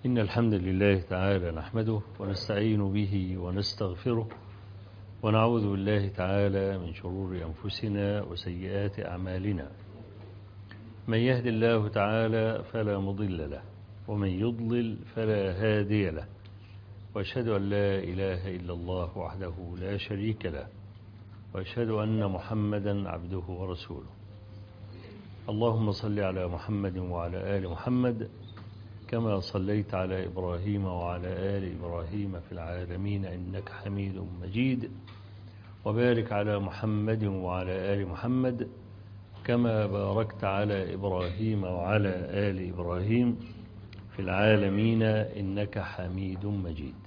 إن الحمد لله تعالى نحمده ونستعين به ونستغفره ونعوذ بالله تعالى من شرور أنفسنا وسيئات أعمالنا من يهد الله تعالى فلا مضل له ومن يضلل فلا هادي له وأشهد أن لا إله إلا الله وحده لا شريك له وأشهد أن محمدا عبده ورسوله اللهم صل على محمد وعلى آل محمد كما صليت على إبراهيم وعلى آل إبراهيم في العالمين إنك حميد مجيد وبارك على محمد وعلى آل محمد كما باركت على إبراهيم وعلى آل إبراهيم في العالمين إنك حميد مجيد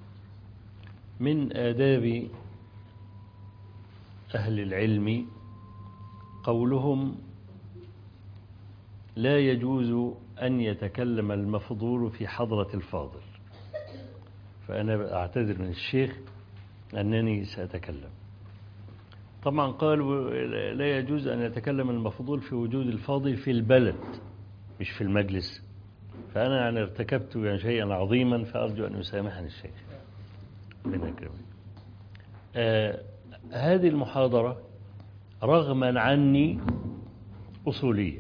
من آداب أهل العلم قولهم لا يجوز أن يتكلم المفضول في حضرة الفاضل فأنا أعتذر من الشيخ أنني سأتكلم طبعا قالوا لا يجوز أن يتكلم المفضول في وجود الفاضل في البلد مش في المجلس فأنا يعني ارتكبت يعني شيئا عظيما فأرجو أن يسامحني الشيخ ربنا يكرمك آه هذه المحاضرة رغما عني أصولية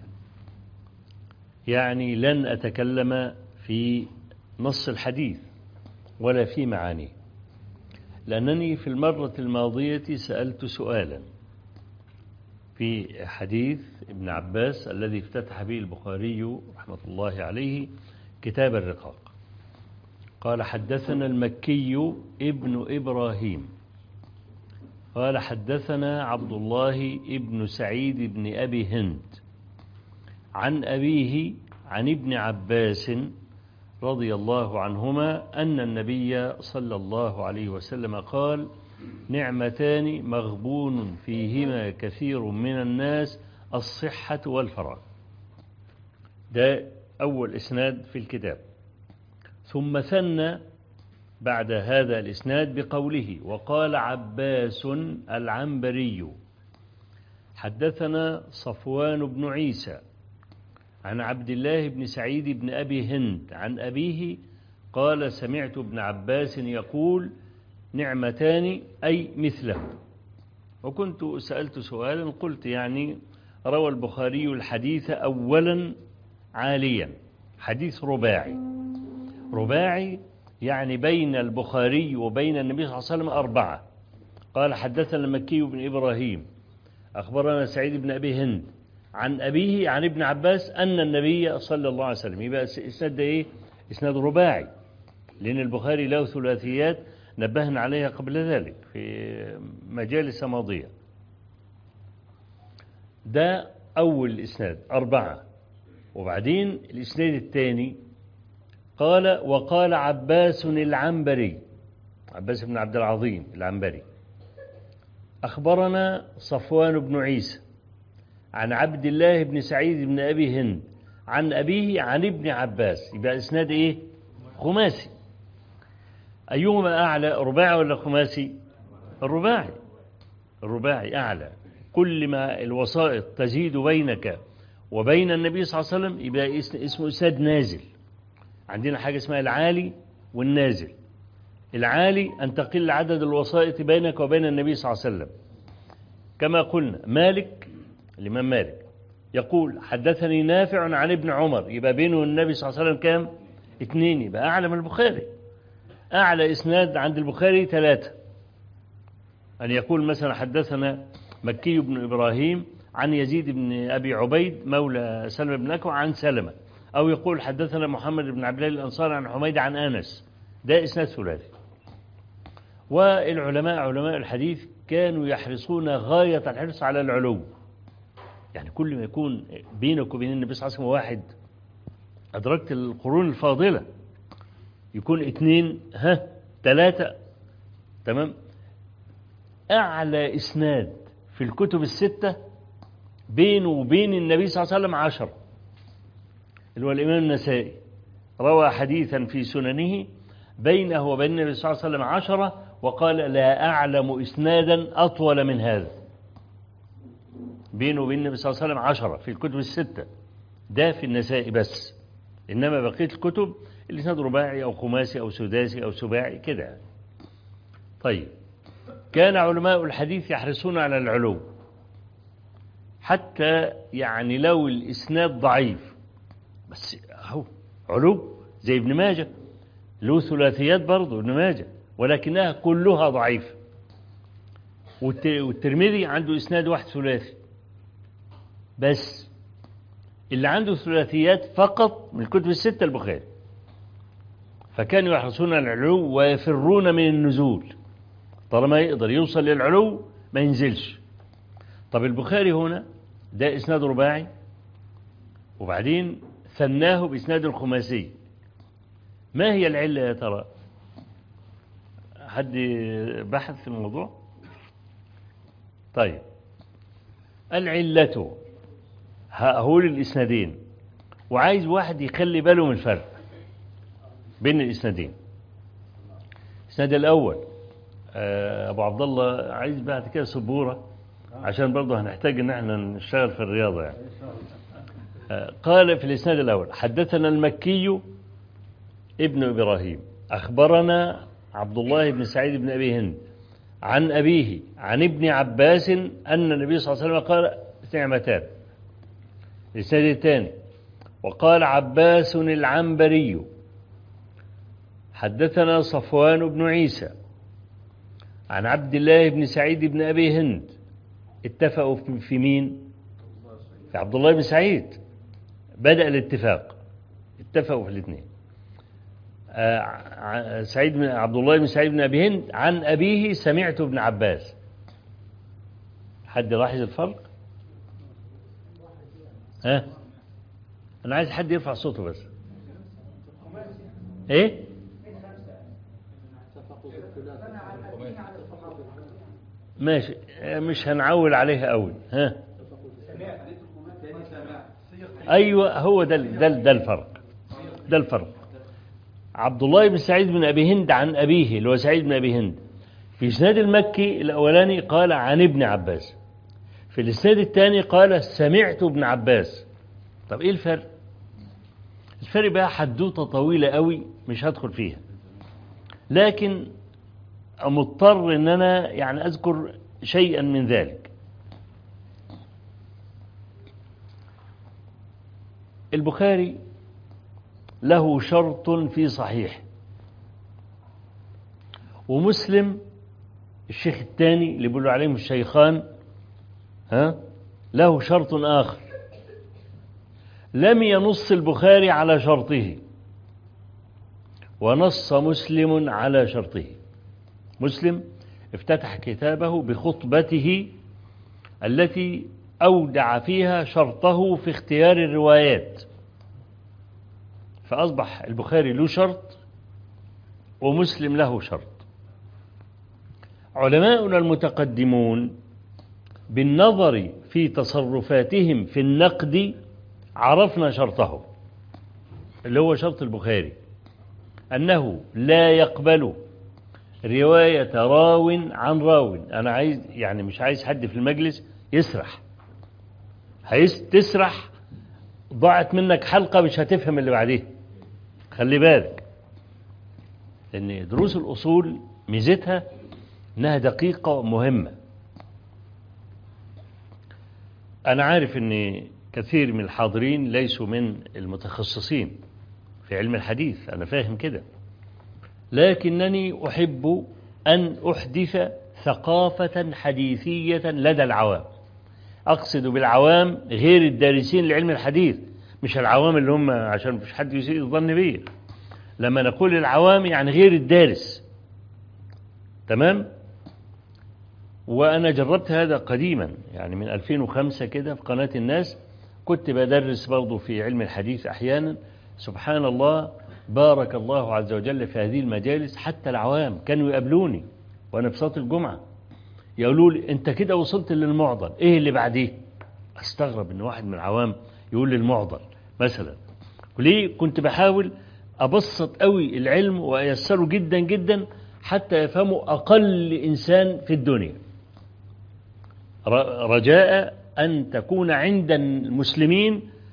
يعني لن أتكلم في نص الحديث ولا في معانيه لأنني في المرة الماضية سألت سؤالا في حديث ابن عباس الذي افتتح به البخاري رحمة الله عليه كتاب الرقاق قال حدثنا المكي ابن إبراهيم قال حدثنا عبد الله ابن سعيد بن أبي هند عن أبيه عن ابن عباس رضي الله عنهما أن النبي صلى الله عليه وسلم قال نعمتان مغبون فيهما كثير من الناس الصحة والفراغ ده أول إسناد في الكتاب ثم ثنى بعد هذا الإسناد بقوله وقال عباس العنبري حدثنا صفوان بن عيسى عن عبد الله بن سعيد بن أبي هند عن أبيه قال سمعت ابن عباس يقول نعمتان أي مثله وكنت سألت سؤالا قلت يعني روى البخاري الحديث أولا عاليا حديث رباعي رباعي يعني بين البخاري وبين النبي صلى الله عليه وسلم أربعة قال حدثنا المكي بن إبراهيم أخبرنا سعيد بن أبي هند عن أبيه عن ابن عباس أن النبي صلى الله عليه وسلم يبقى إسناد إيه إسناد رباعي لأن البخاري له ثلاثيات نبهنا عليها قبل ذلك في مجالس ماضية ده أول إسناد أربعة وبعدين الإسناد الثاني قال وقال عباس العنبري عباس بن عبد العظيم العنبري أخبرنا صفوان بن عيسى عن عبد الله بن سعيد بن أبي هند عن أبيه عن ابن عباس يبقى إسناد إيه خماسي أيهما أعلى رباعي ولا خماسي الرباعي الرباعي أعلى كل ما الوسائط تزيد بينك وبين النبي صلى الله عليه وسلم يبقى اسمه إسناد نازل عندنا حاجة اسمها العالي والنازل العالي أن تقل عدد الوسائط بينك وبين النبي صلى الله عليه وسلم كما قلنا مالك الإمام مالك يقول حدثني نافع عن ابن عمر يبقى بينه والنبي صلى الله عليه وسلم كام اثنين يبقى أعلى من البخاري أعلى إسناد عند البخاري ثلاثة أن يقول مثلا حدثنا مكي بن إبراهيم عن يزيد بن أبي عبيد مولى سلمة بن أكوع عن سلمة أو يقول حدثنا محمد بن عبد الله الأنصاري عن حميد عن أنس ده إسناد ثلاثي والعلماء علماء الحديث كانوا يحرصون غاية الحرص على العلو يعني كل ما يكون بينك وبين النبي صلى الله عليه وسلم واحد أدركت القرون الفاضلة يكون اثنين ها ثلاثة تمام أعلى إسناد في الكتب الستة بينه وبين النبي صلى الله عليه وسلم عشر اللي هو الإمام النسائي روى حديثا في سننه بينه وبين النبي صلى الله عليه وسلم عشرة وقال لا أعلم إسنادا أطول من هذا بينه وبين النبي صلى الله عليه وسلم عشرة في الكتب الستة ده في النساء بس إنما بقية الكتب الإسناد رباعي أو خماسي أو سداسي أو سباعي كده يعني. طيب كان علماء الحديث يحرصون على العلو حتى يعني لو الإسناد ضعيف بس أهو علو زي ابن ماجه له ثلاثيات برضه ابن ماجه ولكنها كلها ضعيفة والترمذي عنده إسناد واحد ثلاثي بس اللي عنده ثلاثيات فقط من الكتب الستة البخاري فكانوا يحرصون على العلو ويفرون من النزول طالما يقدر يوصل للعلو ما ينزلش طب البخاري هنا ده إسناد رباعي وبعدين ثناه بإسناد الخماسي ما هي العلة يا ترى حد بحث في الموضوع طيب العلة هقول الإسنادين وعايز واحد يخلي باله من الفرق بين الإسنادين الإسناد الأول أبو عبد الله عايز بعد كده سبورة عشان برضه هنحتاج ان احنا نشتغل في الرياضة يعني قال في الإسناد الأول حدثنا المكي ابن إبراهيم أخبرنا عبد الله بن سعيد بن أبي هند عن أبيه عن ابن عباس أن النبي صلى الله عليه وسلم قال نعمتان الإسناد الثاني وقال عباس العنبري حدثنا صفوان بن عيسى عن عبد الله بن سعيد بن أبي هند اتفقوا في مين في عبد الله بن سعيد بدأ الاتفاق اتفقوا في الاثنين سعيد بن عبد الله بن سعيد بن أبي هند عن أبيه سمعت ابن عباس حد لاحظ الفرق ها أنا عايز حد يرفع صوته بس إيه ماشي مش هنعول عليها قوي ها ايوه هو ده ده ده الفرق ده الفرق عبد الله بن سعيد بن ابي هند عن ابيه اللي هو سعيد بن ابي هند في اسناد المكي الاولاني قال عن ابن عباس في الاسناد الثاني قال سمعت ابن عباس طب ايه الفرق الفرق بقى حدوته طويله قوي مش هدخل فيها لكن مضطر ان انا يعني اذكر شيئا من ذلك البخاري له شرط في صحيح ومسلم الشيخ الثاني اللي بيقولوا عليهم الشيخان ها له شرط آخر لم ينص البخاري على شرطه ونص مسلم على شرطه مسلم افتتح كتابه بخطبته التي أودع فيها شرطه في اختيار الروايات فأصبح البخاري له شرط ومسلم له شرط علماؤنا المتقدمون بالنظر في تصرفاتهم في النقد عرفنا شرطه اللي هو شرط البخاري أنه لا يقبل رواية راو عن راو أنا عايز يعني مش عايز حد في المجلس يسرح عايز تسرح ضاعت منك حلقة مش هتفهم اللي بعديها خلي بالك لأن دروس الأصول ميزتها إنها دقيقة مهمة أنا عارف إن كثير من الحاضرين ليسوا من المتخصصين في علم الحديث أنا فاهم كده لكنني أحب أن أحدث ثقافة حديثية لدى العوام أقصد بالعوام غير الدارسين لعلم الحديث مش العوام اللي هم عشان مش حد يسيء الظن بيه لما نقول العوام يعني غير الدارس تمام وأنا جربت هذا قديما يعني من 2005 كده في قناة الناس كنت بدرس برضه في علم الحديث أحيانا سبحان الله بارك الله عز وجل في هذه المجالس حتى العوام كانوا يقابلوني وأنا في صلاة الجمعة يقولوا لي أنت كده وصلت للمعضل إيه اللي بعديه أستغرب إن واحد من العوام يقول لي المعضل مثلا ليه كنت بحاول أبسط قوي العلم وأيسره جدا جدا حتى يفهمه أقل إنسان في الدنيا رجاء أن تكون عند المسلمين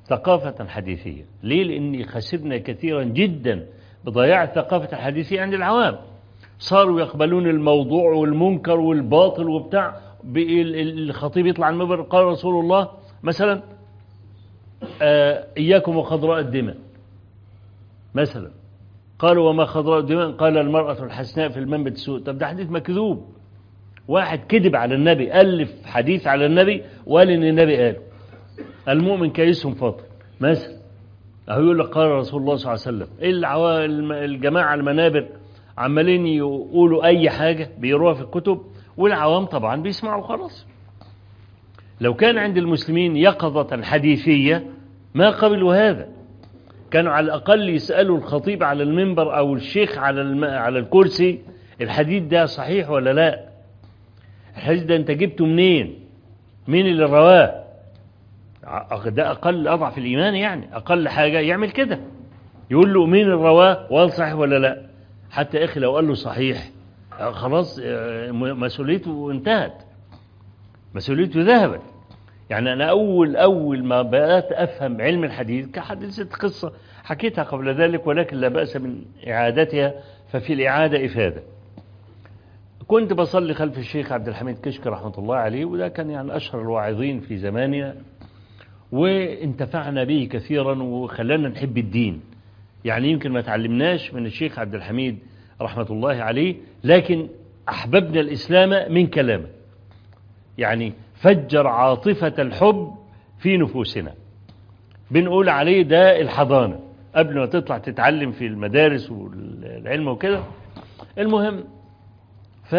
ثقافة حديثية ليه لأن خسرنا كثيرا جدا بضياع الثقافة الحديثية عند العوام صاروا يقبلون الموضوع والمنكر والباطل وبتاع الخطيب يطلع على المنبر قال رسول الله مثلا آه إياكم وخضراء الدماء مثلا قالوا وما خضراء الدماء قال المرأة الحسناء في المنبت السوء طب ده حديث مكذوب واحد كذب على النبي ألف حديث على النبي وقال إن النبي قاله المؤمن كيس فاطر مثلا أهو يقول لك قال رسول الله صلى الله عليه وسلم الجماعة المنابر عمالين يقولوا أي حاجة بيقروها في الكتب والعوام طبعا بيسمعوا خلاص لو كان عند المسلمين يقظة حديثية ما قبلوا هذا كانوا على الأقل يسألوا الخطيب على المنبر أو الشيخ على الم... على الكرسي الحديث ده صحيح ولا لا الحديث ده أنت جبته منين مين اللي رواه ده أقل أضعف الإيمان يعني أقل حاجة يعمل كده يقول له مين الرواه وقال صحيح ولا لا حتى يا أخي لو قال له صحيح خلاص مسؤوليته انتهت مسؤوليته ذهبت يعني أنا أول أول ما بدأت أفهم علم الحديث كحديثة قصة حكيتها قبل ذلك ولكن لا بأس من إعادتها ففي الإعادة إفادة كنت بصلي خلف الشيخ عبد الحميد كشك رحمة الله عليه وده كان يعني أشهر الواعظين في زماننا وانتفعنا به كثيرا وخلانا نحب الدين يعني يمكن ما تعلمناش من الشيخ عبد الحميد رحمة الله عليه لكن أحببنا الإسلام من كلامه يعني فجر عاطفة الحب في نفوسنا بنقول عليه ده الحضانة قبل ما تطلع تتعلم في المدارس والعلم وكده المهم ف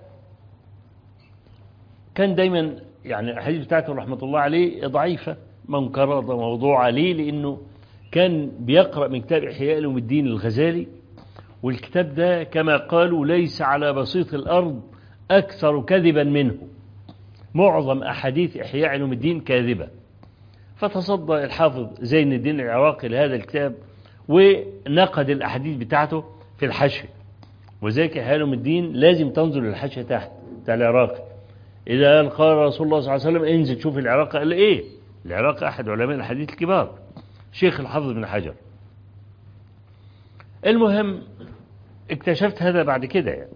كان دايما يعني الحديث بتاعته رحمة الله عليه ضعيفة منكرة موضوع عليه لأنه كان بيقرأ من كتاب إحياء علوم الدين الغزالي والكتاب ده كما قالوا ليس على بسيط الأرض أكثر كذبا منه معظم أحاديث إحياء علوم الدين كاذبة فتصدى الحافظ زين الدين العراقي لهذا الكتاب ونقد الأحاديث بتاعته في الحشي وذلك إحياء علوم الدين لازم تنظر للحشي تحت بتاع العراقي إذا قال قال رسول الله صلى الله عليه وسلم انزل شوف العراقي قال إيه العراقي أحد علماء الحديث الكبار شيخ الحافظ بن حجر المهم اكتشفت هذا بعد كده يعني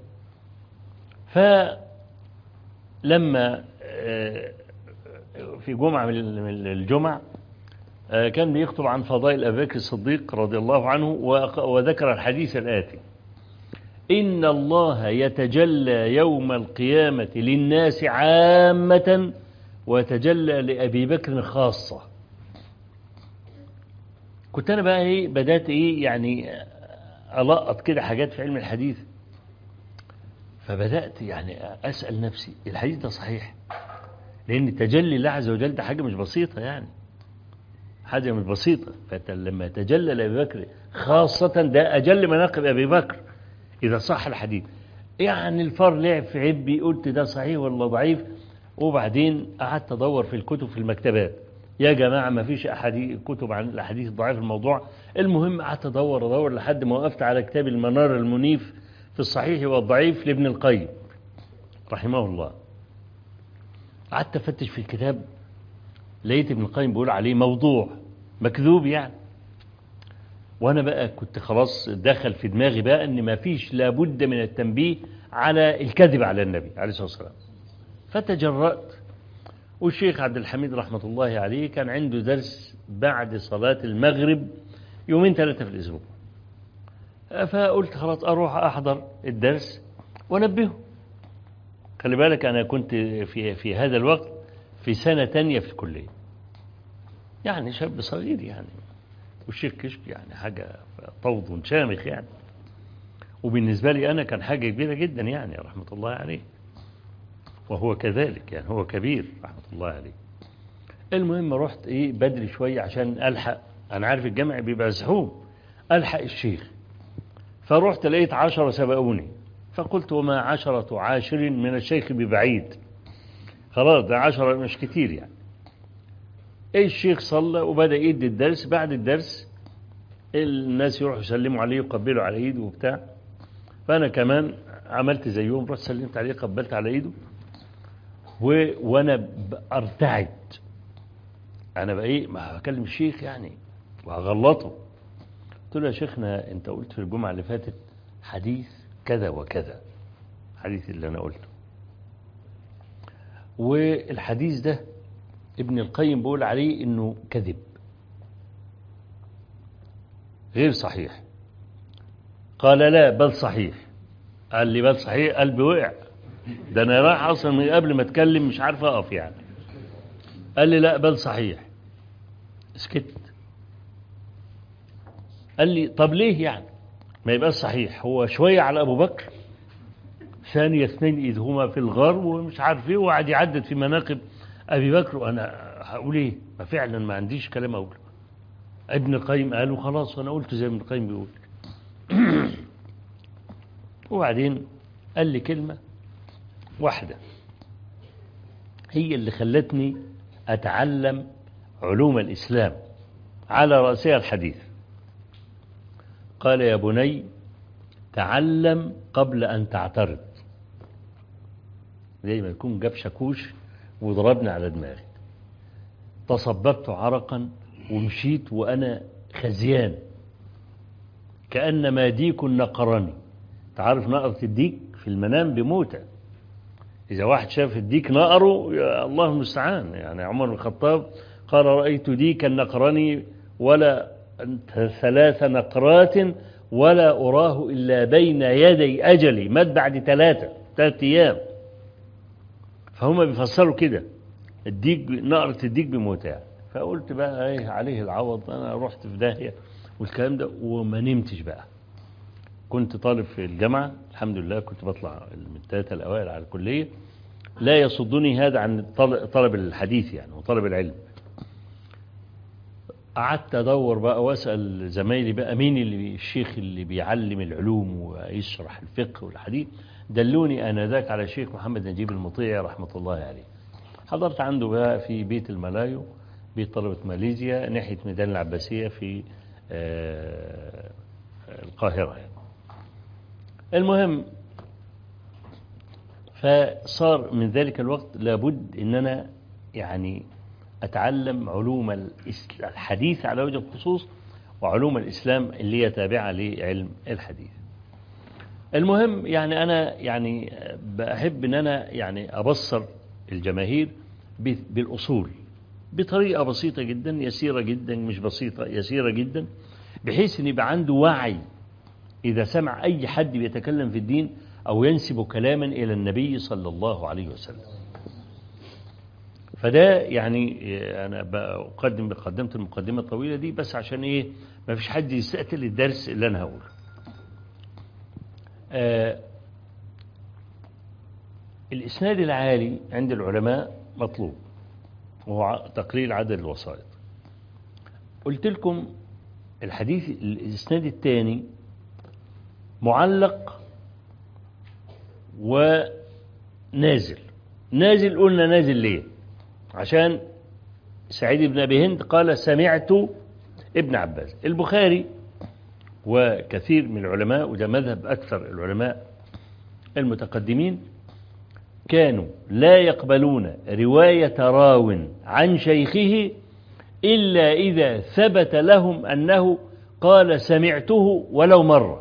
فلما في جمعة من الجمع كان بيخطب عن فضائل أبي بكر الصديق رضي الله عنه وذكر الحديث الآتي إن الله يتجلى يوم القيامة للناس عامة ويتجلى لأبي بكر خاصة كنت أنا بقى إيه بدأت إيه يعني ألقط كده حاجات في علم الحديث فبدأت يعني أسأل نفسي الحديث ده صحيح لأن تجلي الله عز وجل ده حاجة مش بسيطة يعني حاجة مش بسيطة فلما يتجلى لأبي بكر خاصة ده أجل مناقب أبي بكر إذا صح الحديث يعني الفار لعب في عبي قلت ده صحيح ولا ضعيف وبعدين قعدت أدور في الكتب في المكتبات يا جماعة ما فيش أحاديث كتب عن الأحاديث الضعيف الموضوع المهم قعدت أدور أدور لحد ما وقفت على كتاب المنار المنيف في الصحيح والضعيف لابن القيم رحمه الله قعدت أفتش في الكتاب لقيت ابن القيم بيقول عليه موضوع مكذوب يعني وأنا بقى كنت خلاص دخل في دماغي بقى أن ما فيش لابد من التنبيه على الكذب على النبي عليه الصلاة والسلام فتجرأت والشيخ عبد الحميد رحمة الله عليه كان عنده درس بعد صلاة المغرب يومين ثلاثة في الأسبوع فقلت خلاص أروح أحضر الدرس وانبهه خلي بالك أنا كنت في في هذا الوقت في سنة تانية في الكلية يعني شاب صغير يعني والشيخ كشك يعني حاجة طوض شامخ يعني وبالنسبة لي أنا كان حاجة كبيرة جدا يعني رحمة الله عليه وهو كذلك يعني هو كبير رحمة الله عليه المهم رحت إيه بدري شوية عشان ألحق أنا عارف الجامع بيبقى زحوم ألحق الشيخ فرحت لقيت عشرة سبقوني فقلت وما عشرة عاشر من الشيخ ببعيد خلاص ده عشرة مش كتير يعني ايه الشيخ صلى وبدأ يدي الدرس بعد الدرس الناس يروحوا يسلموا عليه يقبلوا على ايده وبتاع فانا كمان عملت زيهم رحت سلمت عليه قبلت على ايده و... وانا ارتعد انا بقى ايه ما هكلم الشيخ يعني وهغلطه قلت له يا شيخنا انت قلت في الجمعه اللي فاتت حديث كذا وكذا الحديث اللي انا قلته والحديث ده ابن القيم بيقول عليه انه كذب غير صحيح قال لا بل صحيح قال لي بل صحيح قلبي وقع ده انا رايح اصلا من قبل ما اتكلم مش عارف اقف يعني قال لي لا بل صحيح سكت قال لي طب ليه يعني ما يبقى صحيح هو شوية على أبو بكر ثاني اثنين إذ هما في الغار ومش عارف ايه وقعد يعدد في مناقب أبي بكر وأنا هقول ايه ما فعلا ما عنديش كلام أقوله ابن القيم قال وخلاص وأنا قلت زي ابن القيم بيقول وبعدين قال لي كلمة واحدة هي اللي خلتني أتعلم علوم الإسلام على رأسها الحديث قال يا بني تعلم قبل أن تعترض زي ما يكون جاب شاكوش وضربني على دماغي تصببت عرقا ومشيت وأنا خزيان كأنما ديك نقرني تعرف نقرة الديك في المنام بموتة إذا واحد شاف الديك نقره يا الله المستعان يعني عمر بن الخطاب قال رأيت ديكا نقرني ولا ثلاث نقرات ولا أراه إلا بين يدي أجلي مات بعد ثلاثة ثلاثة أيام فهم بيفسروا كده الديك نقرة الديك بموتها فقلت بقى ايه عليه العوض انا رحت في داهية والكلام ده وما نمتش بقى كنت طالب في الجامعة الحمد لله كنت بطلع من الثلاثة الأوائل على الكلية لا يصدني هذا عن طلب الحديث يعني وطلب العلم قعدت ادور بقى واسال زمايلي بقى مين اللي الشيخ اللي بيعلم العلوم ويشرح الفقه والحديث دلوني انذاك على الشيخ محمد نجيب المطيع رحمه الله عليه حضرت عنده بقى في بيت الملايو بيت طلبة ماليزيا ناحية ميدان العباسية في القاهرة يعني. المهم فصار من ذلك الوقت لابد ان انا يعني أتعلم علوم الحديث على وجه الخصوص وعلوم الإسلام اللي هي تابعة لعلم الحديث المهم يعني أنا يعني بحب أن أنا يعني أبصر الجماهير بالأصول بطريقة بسيطة جدا يسيرة جدا مش بسيطة يسيرة جدا بحيث أن يبقى عنده وعي إذا سمع أي حد بيتكلم في الدين أو ينسب كلاما إلى النبي صلى الله عليه وسلم فده يعني انا بقدم قدمت المقدمه الطويله دي بس عشان ايه ما فيش حد يستقتل الدرس اللي انا هقوله آه الاسناد العالي عند العلماء مطلوب وهو تقليل عدد الوسائط قلت لكم الحديث الاسناد الثاني معلق ونازل نازل قلنا نازل ليه عشان سعيد بن أبي هند قال سمعت ابن عباس البخاري وكثير من العلماء وده مذهب أكثر العلماء المتقدمين كانوا لا يقبلون رواية راو عن شيخه إلا إذا ثبت لهم أنه قال سمعته ولو مرة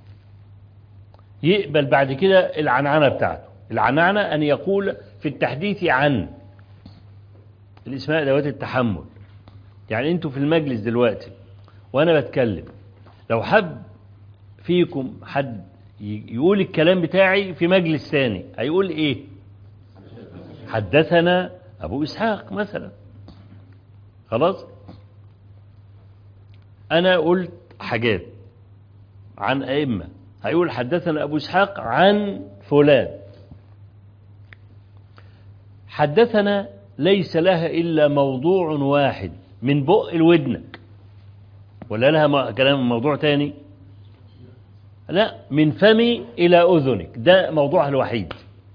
يقبل بعد كده العنعنة بتاعته العنعنة أن يقول في التحديث عن الاسماء ذوات التحمل يعني انتوا في المجلس دلوقتي وانا بتكلم لو حب فيكم حد يقول الكلام بتاعي في مجلس ثاني هيقول ايه حدثنا ابو اسحاق مثلا خلاص انا قلت حاجات عن ائمه هيقول حدثنا ابو اسحاق عن فلان حدثنا ليس لها إلا موضوع واحد من بق الودنك ولا لها كلام موضوع تاني لا من فمي إلى أذنك ده موضوعها الوحيد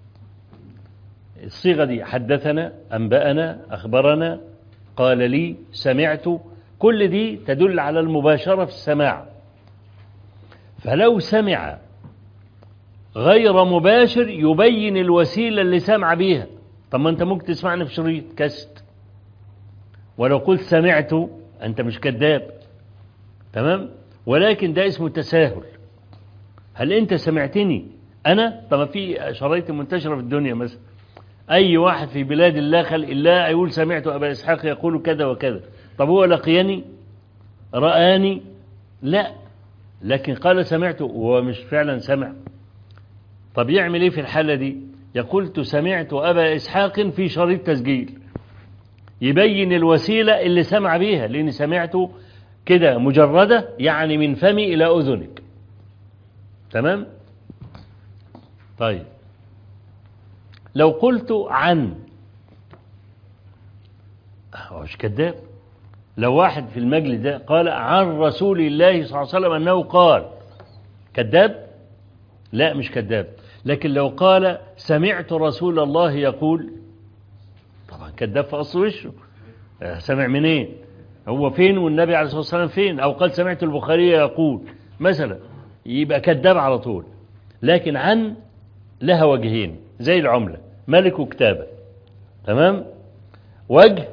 الصيغة دي حدثنا أنبأنا أخبرنا قال لي سمعت كل دي تدل على المباشرة في السماع فلو سمع غير مباشر يبين الوسيلة اللي سمع بيها طب ما انت ممكن تسمعني في شريط كاست ولو قلت سمعت أنت مش كذاب تمام ولكن ده اسمه تساهل هل أنت سمعتني أنا طب في شرايط منتشرة في الدنيا مثلا أي واحد في بلاد الله خلق الله يقول سمعت أبا إسحاق يقول كذا وكذا طب هو لقيني رآني لا لكن قال سمعت وهو مش فعلا سمع طب يعمل ايه في الحالة دي يقول سمعت أبا إسحاق في شريط تسجيل يبين الوسيلة اللي سمع بيها لأن سمعته كده مجردة يعني من فمي إلى أذنك تمام طيب لو قلت عن هو مش كذاب لو واحد في المجلس ده قال عن رسول الله صلى الله عليه وسلم أنه قال كذاب لا مش كذاب لكن لو قال سمعت رسول الله يقول طبعا كذاب في أصل وشه سمع منين إيه؟ هو فين والنبي عليه الصلاة والسلام فين أو قال سمعت البخاري يقول مثلا يبقى كذاب على طول لكن عن لها وجهين زي العملة ملك وكتابة تمام وجه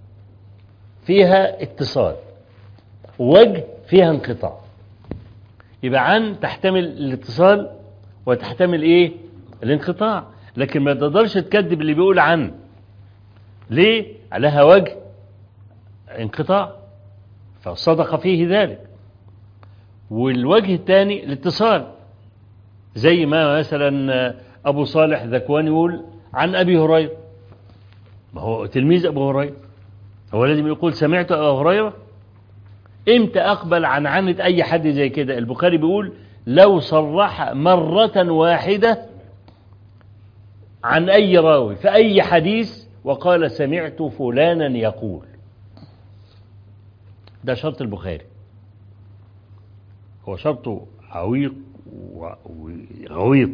فيها اتصال وجه فيها انقطاع يبقى عن تحتمل الاتصال وتحتمل ايه الانقطاع لكن ما تقدرش تكذب اللي بيقول عن ليه لها وجه انقطاع فصدق فيه ذلك والوجه الثاني الاتصال زي ما مثلا أبو صالح ذكوان يقول عن أبي هريرة ما هو تلميذ أبو هريرة هو لازم يقول سمعت أبو هريرة امتى أقبل عن عنة أي حد زي كده البخاري بيقول لو صرح مرة واحدة عن أي راوي في أي حديث وقال سمعت فلانا يقول ده شرط البخاري هو شرطه عويق وغويط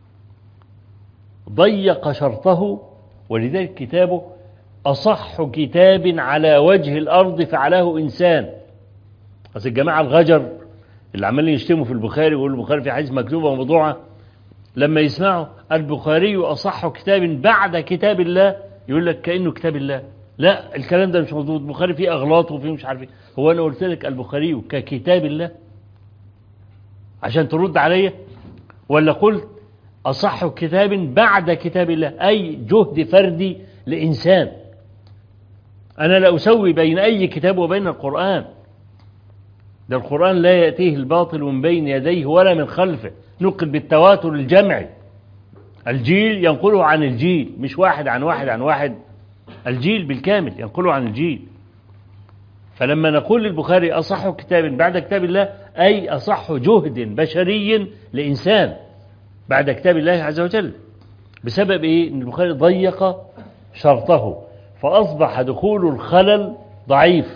ضيق شرطه ولذلك كتابه أصح كتاب على وجه الأرض فعله إنسان بس الجماعة الغجر اللي عمالين يشتموا في البخاري ويقولوا البخاري في حديث مكتوبة وموضوعة لما يسمعوا البخاري أصح كتاب بعد كتاب الله يقول لك كأنه كتاب الله لا الكلام ده مش مظبوط البخاري فيه أغلاط وفيه مش عارف ايه هو أنا قلت لك البخاري ككتاب الله عشان ترد عليا ولا قلت أصح كتاب بعد كتاب الله أي جهد فردي لإنسان أنا لا أسوي بين أي كتاب وبين القرآن ده القرآن لا يأتيه الباطل من بين يديه ولا من خلفه نقل بالتواتر الجمعي الجيل ينقله عن الجيل مش واحد عن واحد عن واحد الجيل بالكامل ينقله عن الجيل فلما نقول للبخاري أصح كتاب بعد كتاب الله أي أصح جهد بشري لإنسان بعد كتاب الله عز وجل بسبب إيه؟ أن البخاري ضيق شرطه فأصبح دخول الخلل ضعيف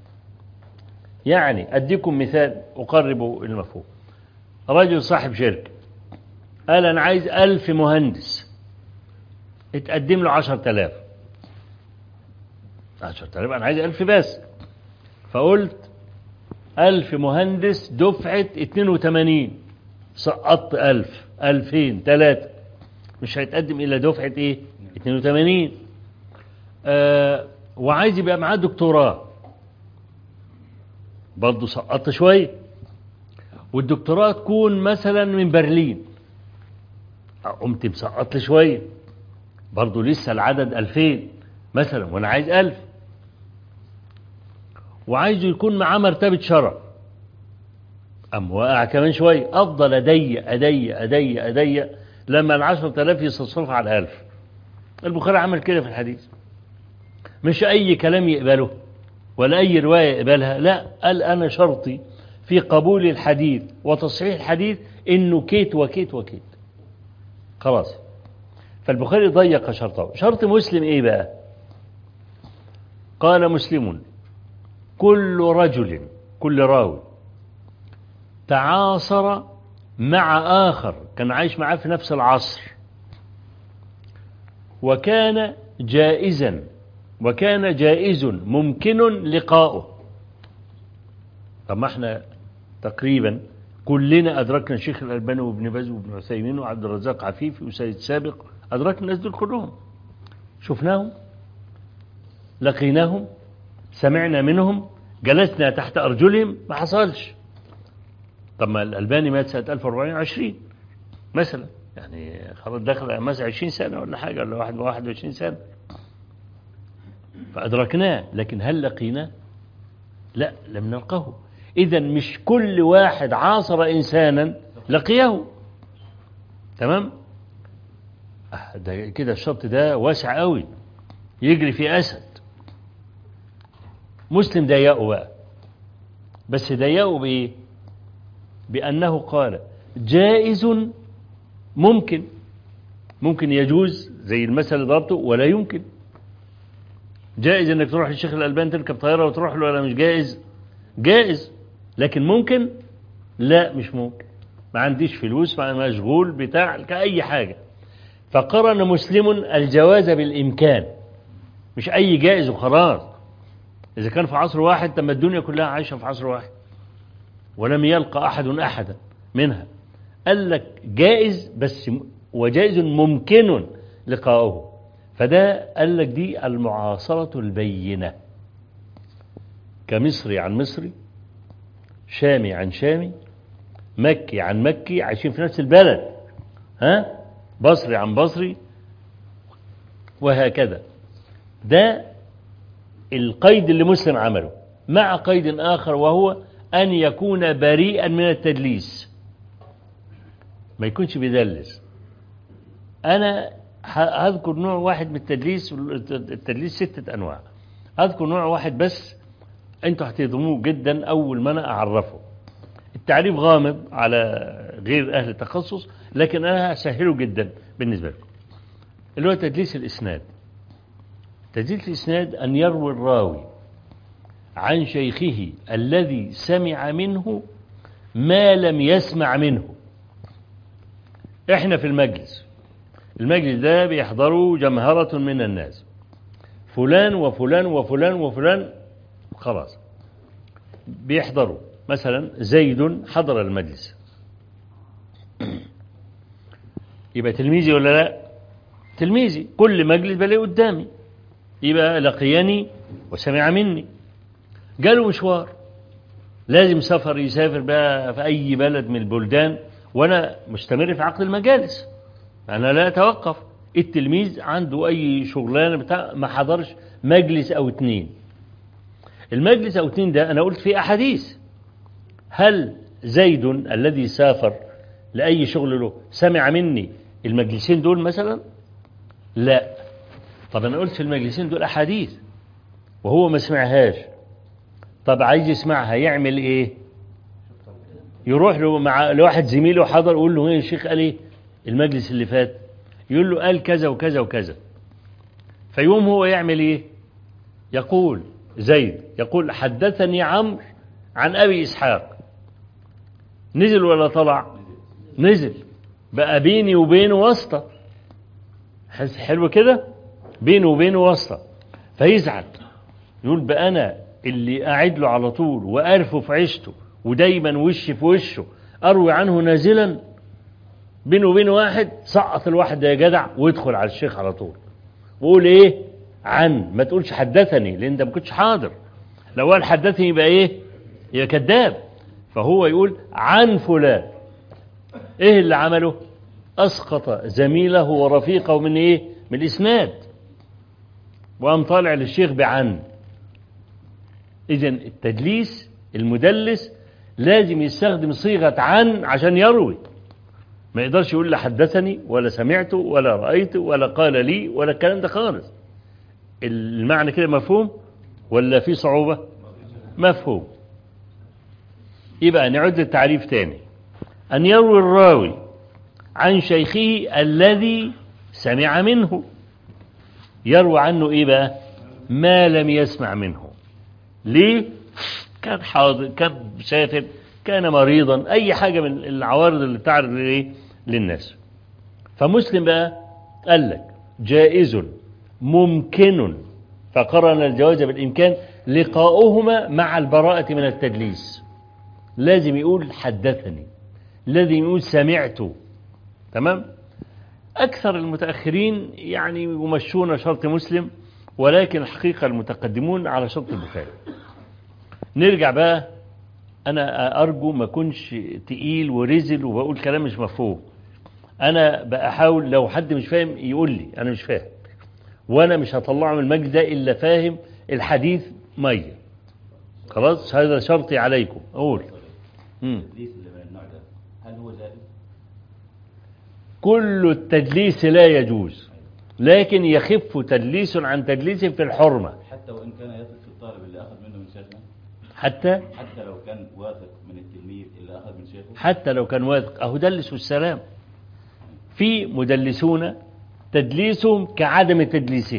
يعني أديكم مثال أقرب المفهوم رجل صاحب شركة قال أنا عايز ألف مهندس اتقدم له عشر تلاف عشر تلاف أنا عايز ألف بس فقلت ألف مهندس دفعة اتنين وتمانين سقطت ألف ألفين تلاتة مش هيتقدم إلى دفعة إيه اتنين وتمانين آه وعايز يبقى معاه دكتوراه برضه سقطت شوية والدكتوراه تكون مثلا من برلين قمت مسقط شوية برضه لسه العدد ألفين مثلا وأنا عايز ألف وعايزه يكون معاه مرتبة شرع أم واقع كمان شوية أفضل أضيق أضيق أضيق أضيق لما العشرة آلاف يستصرف على الألف البخاري عمل كده في الحديث مش أي كلام يقبله ولا أي رواية يقبلها لا قال أنا شرطي في قبول الحديث وتصحيح الحديث إنه كيت وكيت وكيت خلاص فالبخاري ضيق شرطه شرط مسلم إيه بقى قال مسلم كل رجل كل راوي تعاصر مع آخر كان عايش معاه في نفس العصر وكان جائزا وكان جائز ممكن لقاؤه طب ما احنا تقريبا كلنا أدركنا الشيخ الألباني وابن باز وابن عثيمين وعبد الرزاق عفيفي وسيد سابق أدركنا الناس دول كلهم شفناهم لقيناهم سمعنا منهم جلسنا تحت أرجلهم ما حصلش طب ما الألباني مات سنة 1420 مثلا يعني خلاص دخل مثلا 20 سنة ولا حاجة ولا 21 سنة فأدركناه لكن هل لقيناه لا لم نلقه إذا مش كل واحد عاصر إنسانا لقيه تمام آه، ده كده الشرط ده واسع قوي يجري في أسد مسلم ضيقه بقى بس ضيقه بإيه بأنه قال جائز ممكن ممكن يجوز زي المثل اللي ضربته ولا يمكن جائز انك تروح للشيخ الألباني تركب طيارة وتروح له ولا مش جائز جائز لكن ممكن لا مش ممكن ما عنديش فلوس ما مشغول بتاع كأي حاجة فقرن مسلم الجواز بالإمكان مش أي جائز وخلاص إذا كان في عصر واحد تم الدنيا كلها عايشة في عصر واحد ولم يلقى أحد أحدا منها قال لك جائز بس وجائز ممكن لقاؤه فده قال لك دي المعاصرة البينة كمصري عن مصري شامي عن شامي مكي عن مكي عايشين في نفس البلد ها بصري عن بصري وهكذا ده القيد اللي مسلم عمله مع قيد آخر وهو أن يكون بريئا من التدليس ما يكونش بيدلس أنا هذكر نوع واحد من التدليس التدليس ستة أنواع هذكر نوع واحد بس أنتوا هتهضموه جدا أول ما أنا أعرفه التعريف غامض على غير أهل التخصص لكن أنا هسهله جدا بالنسبة لكم اللي هو تدليس الإسناد تدليس الإسناد أن يروي الراوي عن شيخه الذي سمع منه ما لم يسمع منه احنا في المجلس المجلس ده بيحضره جمهرة من الناس فلان وفلان وفلان وفلان خلاص بيحضروا مثلا زيد حضر المجلس يبقى تلميذي ولا لا تلميذي كل مجلس بلاقيه قدامي يبقى لقيني وسمع مني جاله مشوار لازم سفر يسافر بقى في أي بلد من البلدان وأنا مستمر في عقد المجالس أنا لا أتوقف التلميذ عنده أي شغلانة بتاع ما حضرش مجلس أو اتنين المجلس أو اتنين ده أنا قلت فيه أحاديث هل زيد الذي سافر لأي شغل له سمع مني المجلسين دول مثلا لا طب أنا قلت في المجلسين دول أحاديث وهو ما سمعهاش طب عايز يسمعها يعمل ايه يروح له مع لواحد زميله حضر يقول له ايه الشيخ قال ايه المجلس اللي فات يقول له قال كذا وكذا وكذا فيقوم هو يعمل ايه يقول زيد يقول حدثني عمرو عن ابي اسحاق نزل ولا طلع نزل بقى بيني وبينه واسطة حلو كده بينه وبينه واسطة فيزعل يقول بقى أنا اللي قاعد له على طول وأعرفه في عيشته ودايما وش في وشه أروي عنه نازلا بينه وبين واحد سقط الواحد ده يا جدع ويدخل على الشيخ على طول وقول ايه عن ما تقولش حدثني لان انت ما كنتش حاضر لو قال حدثني يبقى ايه يبقى كذاب فهو يقول عن فلان ايه اللي عمله اسقط زميله ورفيقه من ايه من الاسناد وقام طالع للشيخ بعن اذا التدليس المدلس لازم يستخدم صيغه عن عشان يروي ما يقدرش يقول لا حدثني ولا سمعته ولا رأيته ولا قال لي ولا الكلام ده خالص المعنى كده مفهوم ولا في صعوبة مفهوم يبقى نعد التعريف تاني أن يروي الراوي عن شيخه الذي سمع منه يروي عنه إيه بقى ما لم يسمع منه ليه كان حاضر كان مسافر كان مريضا أي حاجة من العوارض اللي تعرض لإيه للناس فمسلم بقى قال لك جائز ممكن فقرن الجواز بالإمكان لقاؤهما مع البراءة من التدليس لازم يقول حدثني لازم يقول سمعت تمام أكثر المتأخرين يعني يمشون شرط مسلم ولكن الحقيقة المتقدمون على شرط البخاري نرجع بقى أنا أرجو ما أكونش تقيل ورزل وبقول كلام مش مفهوم أنا بحاول لو حد مش فاهم يقول لي أنا مش فاهم وأنا مش هطلعه من المجد ده إلا فاهم الحديث مية خلاص هذا شرطي عليكم أقول مم. التدليس اللي من النوع ده هل هو جائز؟ كل التدليس لا يجوز لكن يخف تدليس عن تدليس في الحرمة حتى وان كان يثق في الطالب اللي اخذ منه من شيخنا حتى حتى لو كان واثق من التلميذ اللي اخذ من شيخه حتى لو كان واثق أهو دلس والسلام في مدلسون تدليسهم كعدم تدليسهم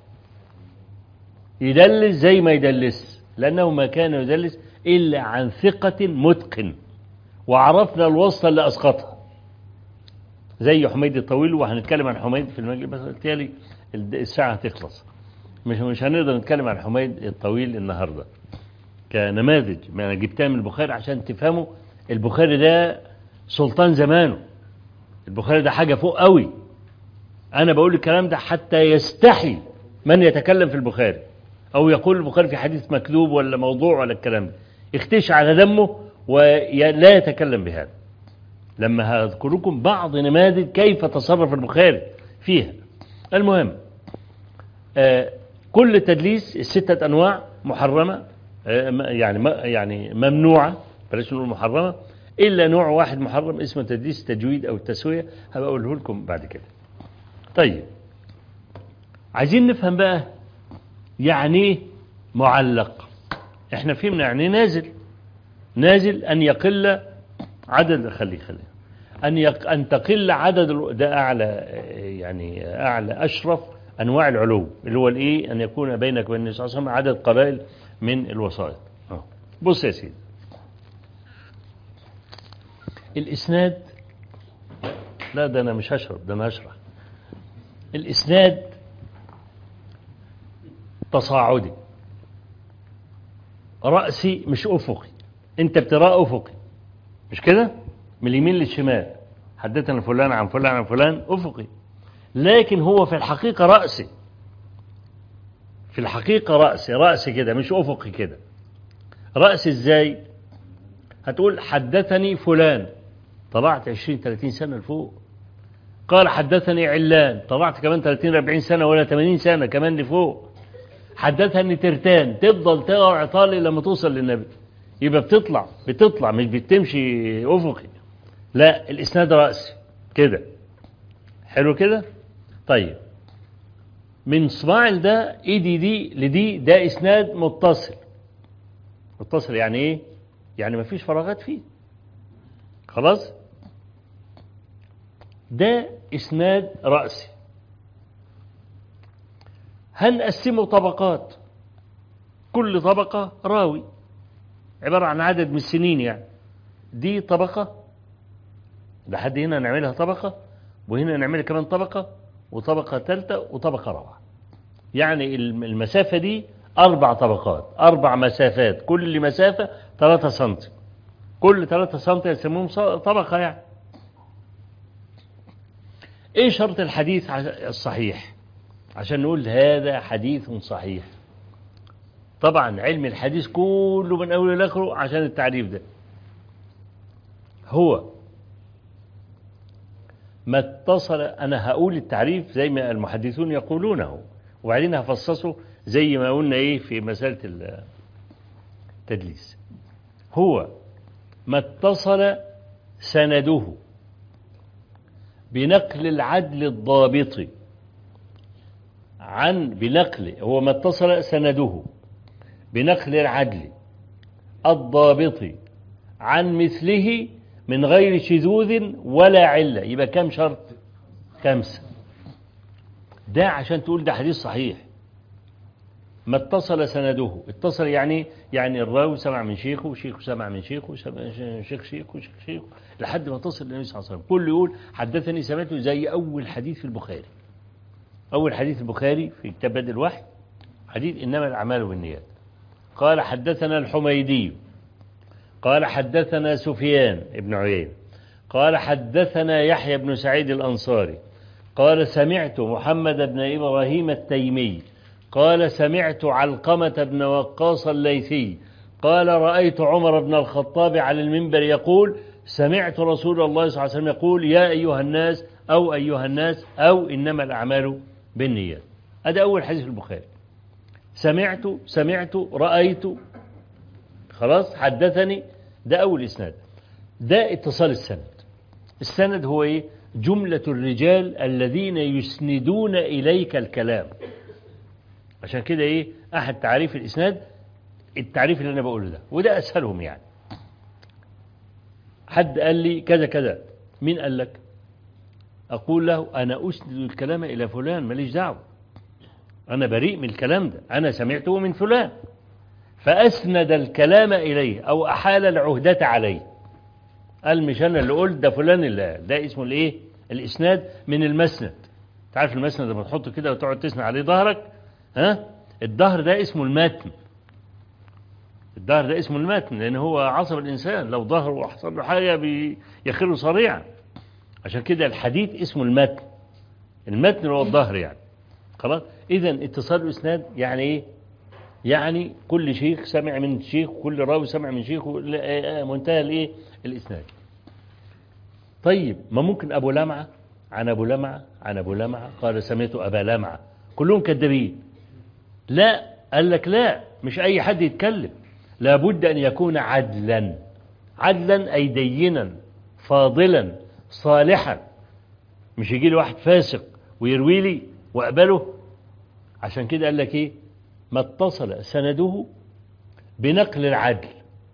يدلس زي ما يدلس لأنه ما كان يدلس إلا عن ثقة متقن وعرفنا الوصفة اللي أسقطها زي حميد الطويل وهنتكلم عن حميد في المجلس بس بالتالي الساعة هتخلص مش مش هنقدر نتكلم عن حميد الطويل النهارده كنماذج ما انا جبتها من البخاري عشان تفهموا البخاري ده سلطان زمانه البخاري ده حاجة فوق قوي أنا بقول الكلام ده حتى يستحي من يتكلم في البخاري أو يقول البخاري في حديث مكذوب ولا موضوع ولا الكلام ده يختش على دمه ولا يتكلم بهذا لما هذكر لكم بعض نماذج كيف تصرف البخاري فيها المهم آه كل تدليس الستة أنواع محرمة آه يعني ما- يعني ممنوعة بلاش نقول محرمة إلا نوع واحد محرم اسمه تدليس تجويد أو التسوية هبقى أقوله لكم بعد كده طيب عايزين نفهم بقى يعني ايه معلق احنا فهمنا يعني إيه نازل نازل أن يقل عدد خلي خلي أن يق... أن تقل عدد ال- ده أعلى آه، يعني أعلى أشرف أنواع العلو اللي هو الإيه أن يكون بينك وبين النبي صلى الله عليه وسلم عدد قلائل من الوسائط أهو. بص يا سيدي الإسناد لا ده أنا مش هشرب ده أنا هشرح الإسناد تصاعدي رأسي مش أفقي أنت بتراء أفقي مش كده من اليمين للشمال حدثنا فلان عن فلان عن فلان أفقي لكن هو في الحقيقة رأسي في الحقيقة رأسي رأسي كده مش أفقي كده رأسي إزاي هتقول حدثني فلان طلعت 20 30 سنة لفوق قال حدثني علان طلعت كمان 30 40 سنة ولا 80 سنة كمان لفوق حدثني ترتان تفضل تقع طالي لما توصل للنبي يبقى بتطلع بتطلع مش بتمشي أفقي لا الإسناد رأسي كده حلو كده طيب من صباع ده ايدي دي لدي ده إسناد متصل متصل يعني ايه يعني مفيش فراغات فيه خلاص ده إسناد رأسي هنقسمه طبقات كل طبقة راوي عبارة عن عدد من السنين يعني دي طبقة لحد هنا نعملها طبقة وهنا نعملها كمان طبقة وطبقة ثالثة وطبقة رابعة يعني الم- المسافة دي أربع طبقات أربع مسافات كل مسافة 3 سنتي كل 3 سنتي يسموهم ص- طبقة يعني ايه شرط الحديث ع- الصحيح عشان نقول هذا حديث صحيح طبعا علم الحديث كله من اوله لاخره عشان التعريف ده هو ما اتصل انا هقول التعريف زي ما المحدثون يقولونه وبعدين هفصصه زي ما قلنا ايه في مساله التدليس هو ما اتصل سنده بنقل العدل الضابط عن بنقل هو ما اتصل سنده بنقل العدل الضابط عن مثله من غير شذوذ ولا علة يبقى كم شرط خمسة ده عشان تقول ده حديث صحيح ما اتصل سنده اتصل يعني يعني الراوي سمع من شيخه وشيخه سمع من شيخه سمع شيخ شيخه وشيخ شيخه لحد ما تصل للنبي صلى الله عليه وسلم كله يقول حدثني سمعته زي أول حديث في البخاري أول حديث البخاري في كتاب بدء الوحي حديث إنما الأعمال بالنيات قال حدثنا الحميدي قال حدثنا سفيان ابن عيينة قال حدثنا يحيى بن سعيد الأنصاري قال سمعت محمد بن إبراهيم التيمي قال سمعت علقمة بن وقاص الليثي قال رأيت عمر بن الخطاب على المنبر يقول سمعت رسول الله صلى الله عليه وسلم يقول يا أيها الناس أو أيها الناس أو إنما الأعمال بالنيات هذا أول حديث في البخاري سمعت سمعت رأيت خلاص حدثني ده أول إسناد ده اتصال السند السند هو إيه جملة الرجال الذين يسندون إليك الكلام عشان كده إيه أحد تعريف الإسناد التعريف اللي أنا بقوله ده وده أسهلهم يعني حد قال لي كذا كذا مين قال لك أقول له أنا أسند الكلام إلى فلان ماليش دعوة أنا بريء من الكلام ده أنا سمعته من فلان فأسند الكلام إليه أو أحال العهدة عليه قال مش أنا اللي قلت ده فلان اللي قال ده اسمه الإيه الإسناد من المسند تعرف المسند لما تحطه كده وتقعد تسند عليه ظهرك ها الظهر ده اسمه المتن الظهر ده اسمه المتن لأن هو عصب الإنسان لو ظهره حصل له حاجة بيخر صريعا عشان كده الحديث اسمه المتن المتن هو الظهر يعني خلاص إذا اتصال الإسناد يعني إيه يعني كل شيخ سمع من شيخ كل راوي سمع من شيخ منتهى الايه الاسناد طيب ما ممكن ابو لمعه عن ابو لمعه عن ابو لمعه قال سمعت ابا لمعه كلهم كذابين لا قال لك لا مش اي حد يتكلم لابد ان يكون عدلا عدلا اي دينا فاضلا صالحا مش يجي لي واحد فاسق ويروي لي واقبله عشان كده قال لك ايه ما اتصل سنده بنقل العدل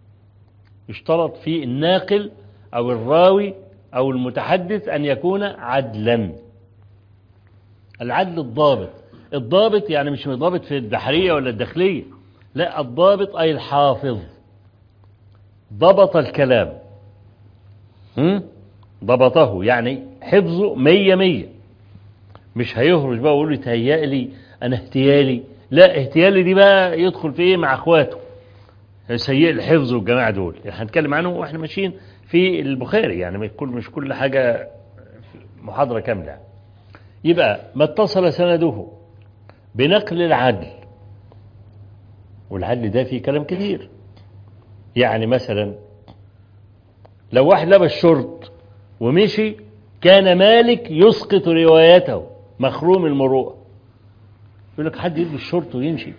يشترط في الناقل أو الراوي أو المتحدث أن يكون عدلا العدل الضابط الضابط يعني مش ضابط في البحرية ولا الداخلية لا الضابط أي الحافظ ضبط الكلام هم؟ ضبطه يعني حفظه مية مية مش هيهرج بقى ويقول لي تهيألي أنا اهتيالي لا اهتيالي دي بقى يدخل في ايه مع اخواته سيء الحفظ والجماعة دول هنتكلم عنهم واحنا ماشيين في البخاري يعني مش كل مش كل حاجة محاضرة كاملة يبقى ما اتصل سنده بنقل العدل والعدل ده فيه كلام كتير يعني مثلا لو واحد لبس شرط ومشي كان مالك يسقط روايته مخروم المروءه يقول لك حد يلبس شورت ويمشي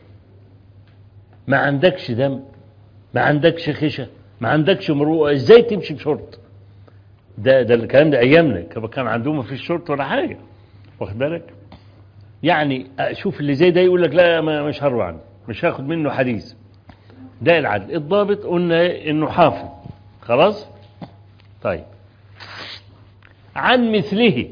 ما عندكش دم ما عندكش خشة ما عندكش مروءة ازاي تمشي بشورت ده ده الكلام ده ايامنا كان عندهم ما فيش شورت ولا حاجة واخد بالك يعني اشوف اللي زي ده يقول لك لا ما مش هروح عنه مش هاخد منه حديث ده العدل الضابط قلنا انه حافظ خلاص طيب عن مثله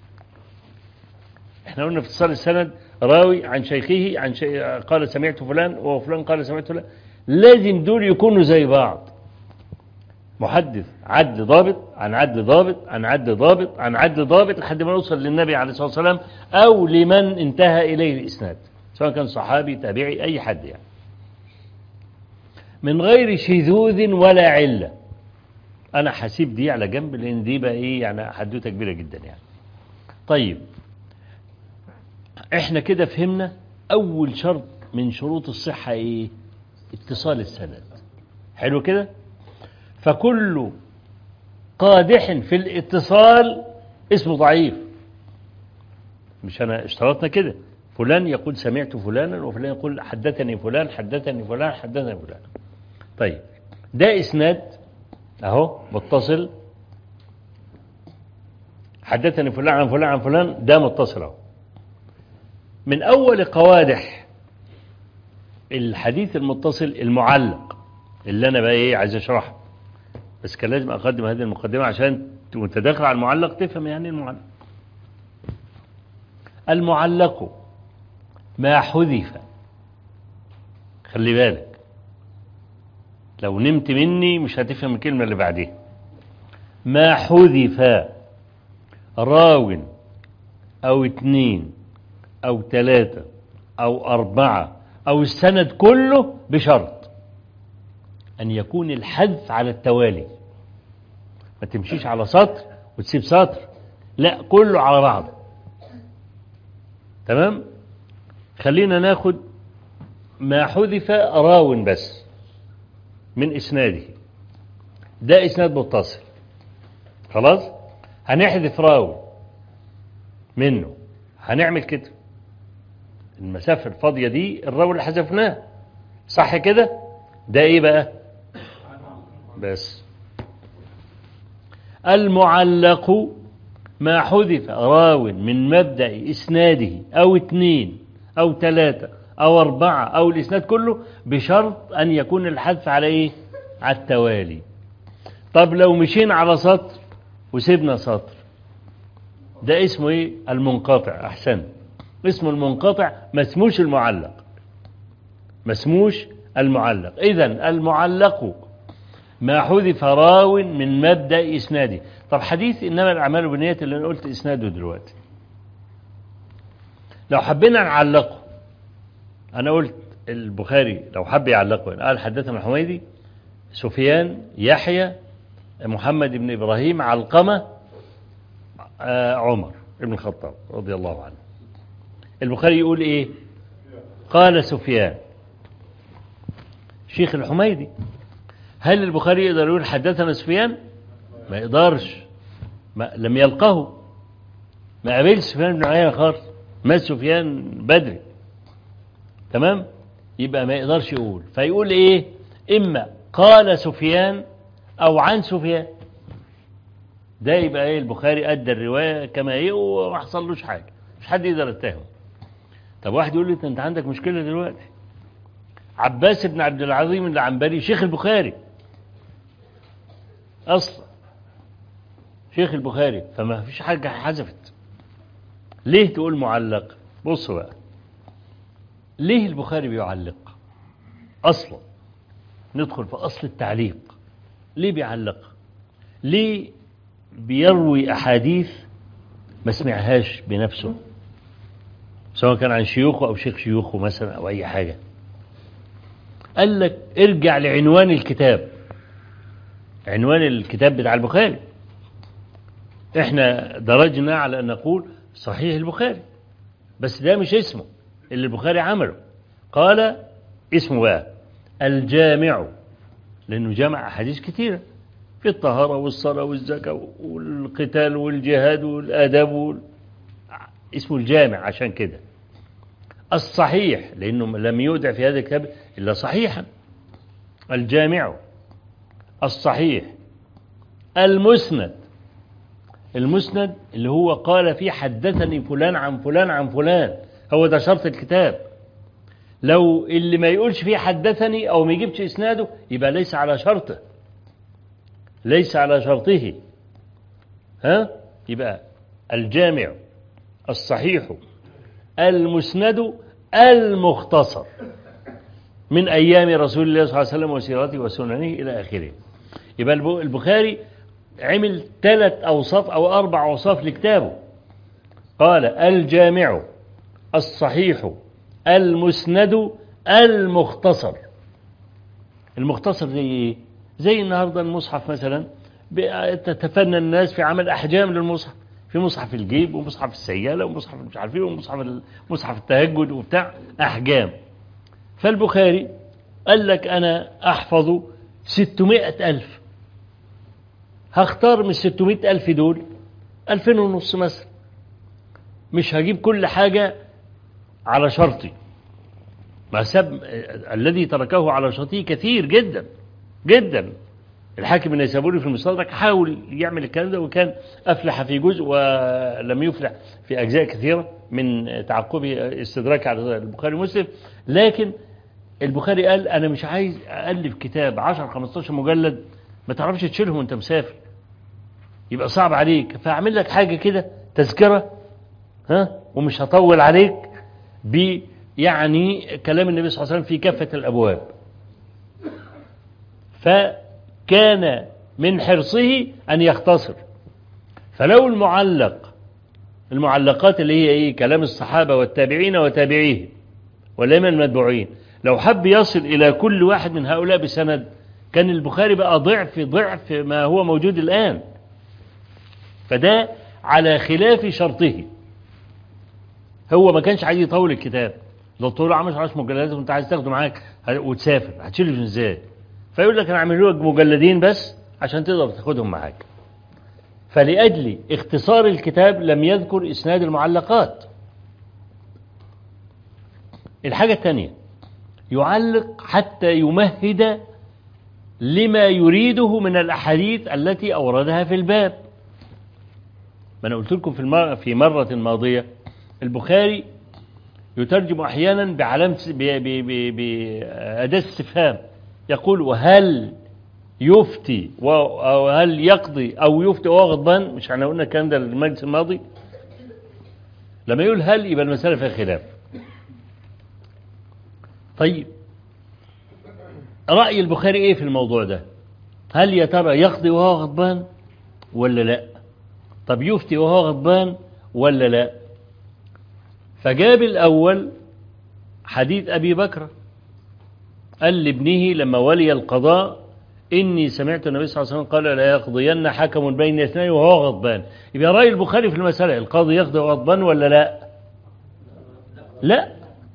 احنا قلنا في اتصال السند راوي عن شيخه عن شي... قال سمعت فلان وفلان قال سمعت فلان لازم دول يكونوا زي بعض محدث عدل ضابط عن عدل ضابط عن عدل ضابط عن عدل ضابط لحد ما نوصل للنبي عليه الصلاة والسلام أو لمن انتهى إليه الإسناد سواء كان صحابي تابعي أي حد يعني من غير شذوذ ولا علة أنا حسيب دي على جنب لأن دي بقى إيه يعني حدوتة كبيرة جدا يعني طيب احنا كده فهمنا اول شرط من شروط الصحة ايه اتصال السند حلو كده فكل قادح في الاتصال اسمه ضعيف مش انا اشترطنا كده فلان يقول سمعت فلانا وفلان يقول حدثني فلان حدثني فلان حدثني فلان طيب ده اسناد اهو متصل حدثني فلان عن فلان عن فلان ده متصل اهو من أول قوادح الحديث المتصل المعلق اللي أنا بقى إيه عايز أشرحه بس كان لازم أقدم هذه المقدمة عشان وأنت داخل على المعلق تفهم يعني المعلق المعلق ما حذف خلي بالك لو نمت مني مش هتفهم الكلمة اللي بعديها ما حذف راو أو اتنين أو ثلاثة أو أربعة أو السند كله بشرط أن يكون الحذف على التوالي ما تمشيش على سطر وتسيب سطر لا كله على بعضه تمام خلينا ناخد ما حذف راو بس من إسناده ده إسناد متصل خلاص هنحذف راو منه هنعمل كده المسافة الفاضية دي الراوي اللي حذفناه صح كده ده ايه بقى بس المعلق ما حذف راو من مبدأ إسناده أو اثنين أو ثلاثة أو أربعة أو الإسناد كله بشرط أن يكون الحذف على إيه على التوالي طب لو مشينا على سطر وسيبنا سطر ده اسمه إيه المنقطع أحسن اسمه المنقطع ما اسموش المعلق ما اسموش المعلق إذا المعلق ما حذف راو من مبدأ إسناده طب حديث إنما الأعمال بالنيات اللي أنا قلت إسناده دلوقتي لو حبينا نعلقه أنا قلت البخاري لو حب يعلقه قال حدثنا الحميدي سفيان يحيى محمد بن إبراهيم علقمة آه عمر بن الخطاب رضي الله عنه البخاري يقول إيه قال سفيان شيخ الحميدي هل البخاري يقدر يقول حدثنا سفيان ما يقدرش ما لم يلقه ما قابلش سفيان بن عيينة خالص ما سفيان بدري تمام يبقى ما يقدرش يقول فيقول ايه اما قال سفيان او عن سفيان ده يبقى ايه البخاري ادى الروايه كما هي وما حصلوش حاجه مش حد يقدر يتهم طب واحد يقول لي انت عندك مشكله دلوقتي عباس بن عبد العظيم العنبري شيخ البخاري اصلا شيخ البخاري فما فيش حاجه حذفت ليه تقول معلق بص بقى ليه البخاري بيعلق اصلا ندخل في اصل التعليق ليه بيعلق ليه بيروي احاديث ما سمعهاش بنفسه سواء كان عن شيوخه او شيخ شيوخه مثلا او اي حاجه قال لك ارجع لعنوان الكتاب عنوان الكتاب بتاع البخاري احنا درجنا على ان نقول صحيح البخاري بس ده مش اسمه اللي البخاري عمله قال اسمه بقى الجامع لانه جمع احاديث كثيره في الطهاره والصلاه والزكاه والقتال والجهاد والادب وال... اسمه الجامع عشان كده الصحيح لانه لم يودع في هذا الكتاب الا صحيحا الجامع الصحيح المسند المسند اللي هو قال فيه حدثني فلان عن فلان عن فلان هو ده شرط الكتاب لو اللي ما يقولش فيه حدثني او ما يجيبش اسناده يبقى ليس على شرطه ليس على شرطه ها يبقى الجامع الصحيح المسند المختصر من ايام رسول الله صلى الله عليه وسلم وسيرته وسننه الى اخره يبقى البخاري عمل ثلاث اوصاف او اربع اوصاف لكتابه قال الجامع الصحيح المسند المختصر المختصر زي ايه زي النهارده المصحف مثلا تتفنن الناس في عمل احجام للمصحف في مصحف الجيب ومصحف السياله ومصحف مش عارف ايه ومصحف مصحف التهجد وبتاع احجام فالبخاري قال لك انا احفظ ستمائة ألف هختار من ستمائة ألف دول ألفين ونص مثلا مش هجيب كل حاجة على شرطي ما سب الذي تركه على شرطه كثير جدا جدا الحاكم النيسابوري في المستدرك حاول يعمل الكلام ده وكان أفلح في جزء ولم يفلح في أجزاء كثيرة من تعقبه استدراك على البخاري ومسلم لكن البخاري قال أنا مش عايز ألف كتاب 10 15 مجلد ما تعرفش تشيلهم وأنت مسافر يبقى صعب عليك فأعمل لك حاجة كده تذكرة ها ومش هطول عليك ب يعني كلام النبي صلى الله عليه وسلم في كافة الأبواب فكان من حرصه أن يختصر فلو المعلق المعلقات اللي هي إيه كلام الصحابة والتابعين وتابعيه والأئمة المتبوعين لو حب يصل إلى كل واحد من هؤلاء بسند كان البخاري بقى ضعف ضعف ما هو موجود الآن فده على خلاف شرطه هو ما كانش عايز يطول الكتاب دكتور عامل 10 مجلدات وانت عايز تاخده معاك ه- وتسافر هتشيله ازاي فيقول لك انا اعمل لك مجلدين بس عشان تقدر تاخدهم معاك فلأجل اختصار الكتاب لم يذكر إسناد المعلقات الحاجة الثانية يعلق حتى يمهد لما يريده من الأحاديث التي أوردها في الباب ما أنا قلت لكم في, المر... في مرة ماضية البخاري يترجم أحيانا بعلامة ب... ب... ب... بأداة استفهام يقول وهل يفتي و... أو هل يقضي أو يفتي وهو غضبان مش احنا قلنا الكلام ده المجلس الماضي لما يقول هل يبقى المسألة فيها خلاف طيب رأي البخاري ايه في الموضوع ده هل يا ترى يقضي وهو غضبان ولا لا طب يفتي وهو غضبان ولا لا فجاب الأول حديث أبي بكر قال لابنه لما ولي القضاء إني سمعت النبي صلى الله عليه وسلم قال لا يقضين حكم بين اثنين وهو غضبان يبقى رأي البخاري في المسألة القاضي يقضي وهو غضبان ولا لا لا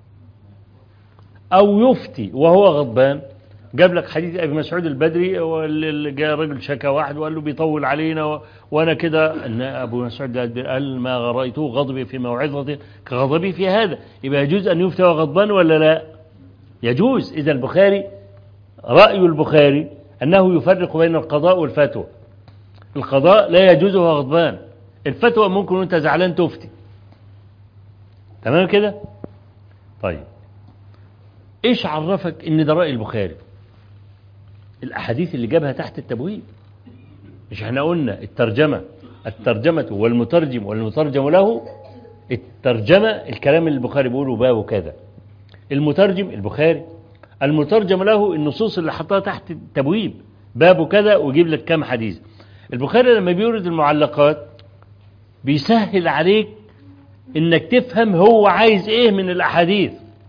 أو يفتي وهو غضبان جاب لك حديث أبي مسعود البدري واللي جاء رجل شكى واحد وقال له بيطول علينا و... وأنا كده أن أبو مسعود قال ما رأيته غضبي في موعظة كغضبي في هذا يبقى يجوز أن يفتى وهو غضبان ولا لا يجوز إذا البخاري رأي البخاري أنه يفرق بين القضاء والفتوى القضاء لا يجوز وهو غضبان الفتوى ممكن وانت زعلان تفتي تمام كده طيب ايش عرفك ان ده رأي البخاري الاحاديث اللي جابها تحت التبويب مش احنا قلنا الترجمة الترجمة والمترجم والمترجم له الترجمة الكلام اللي البخاري بيقوله بابه كذا المترجم البخاري المترجم له النصوص اللي حطها تحت التبويب بابه كذا ويجيب لك كام حديث البخاري لما بيورد المعلقات بيسهل عليك انك تفهم هو عايز ايه من الاحاديث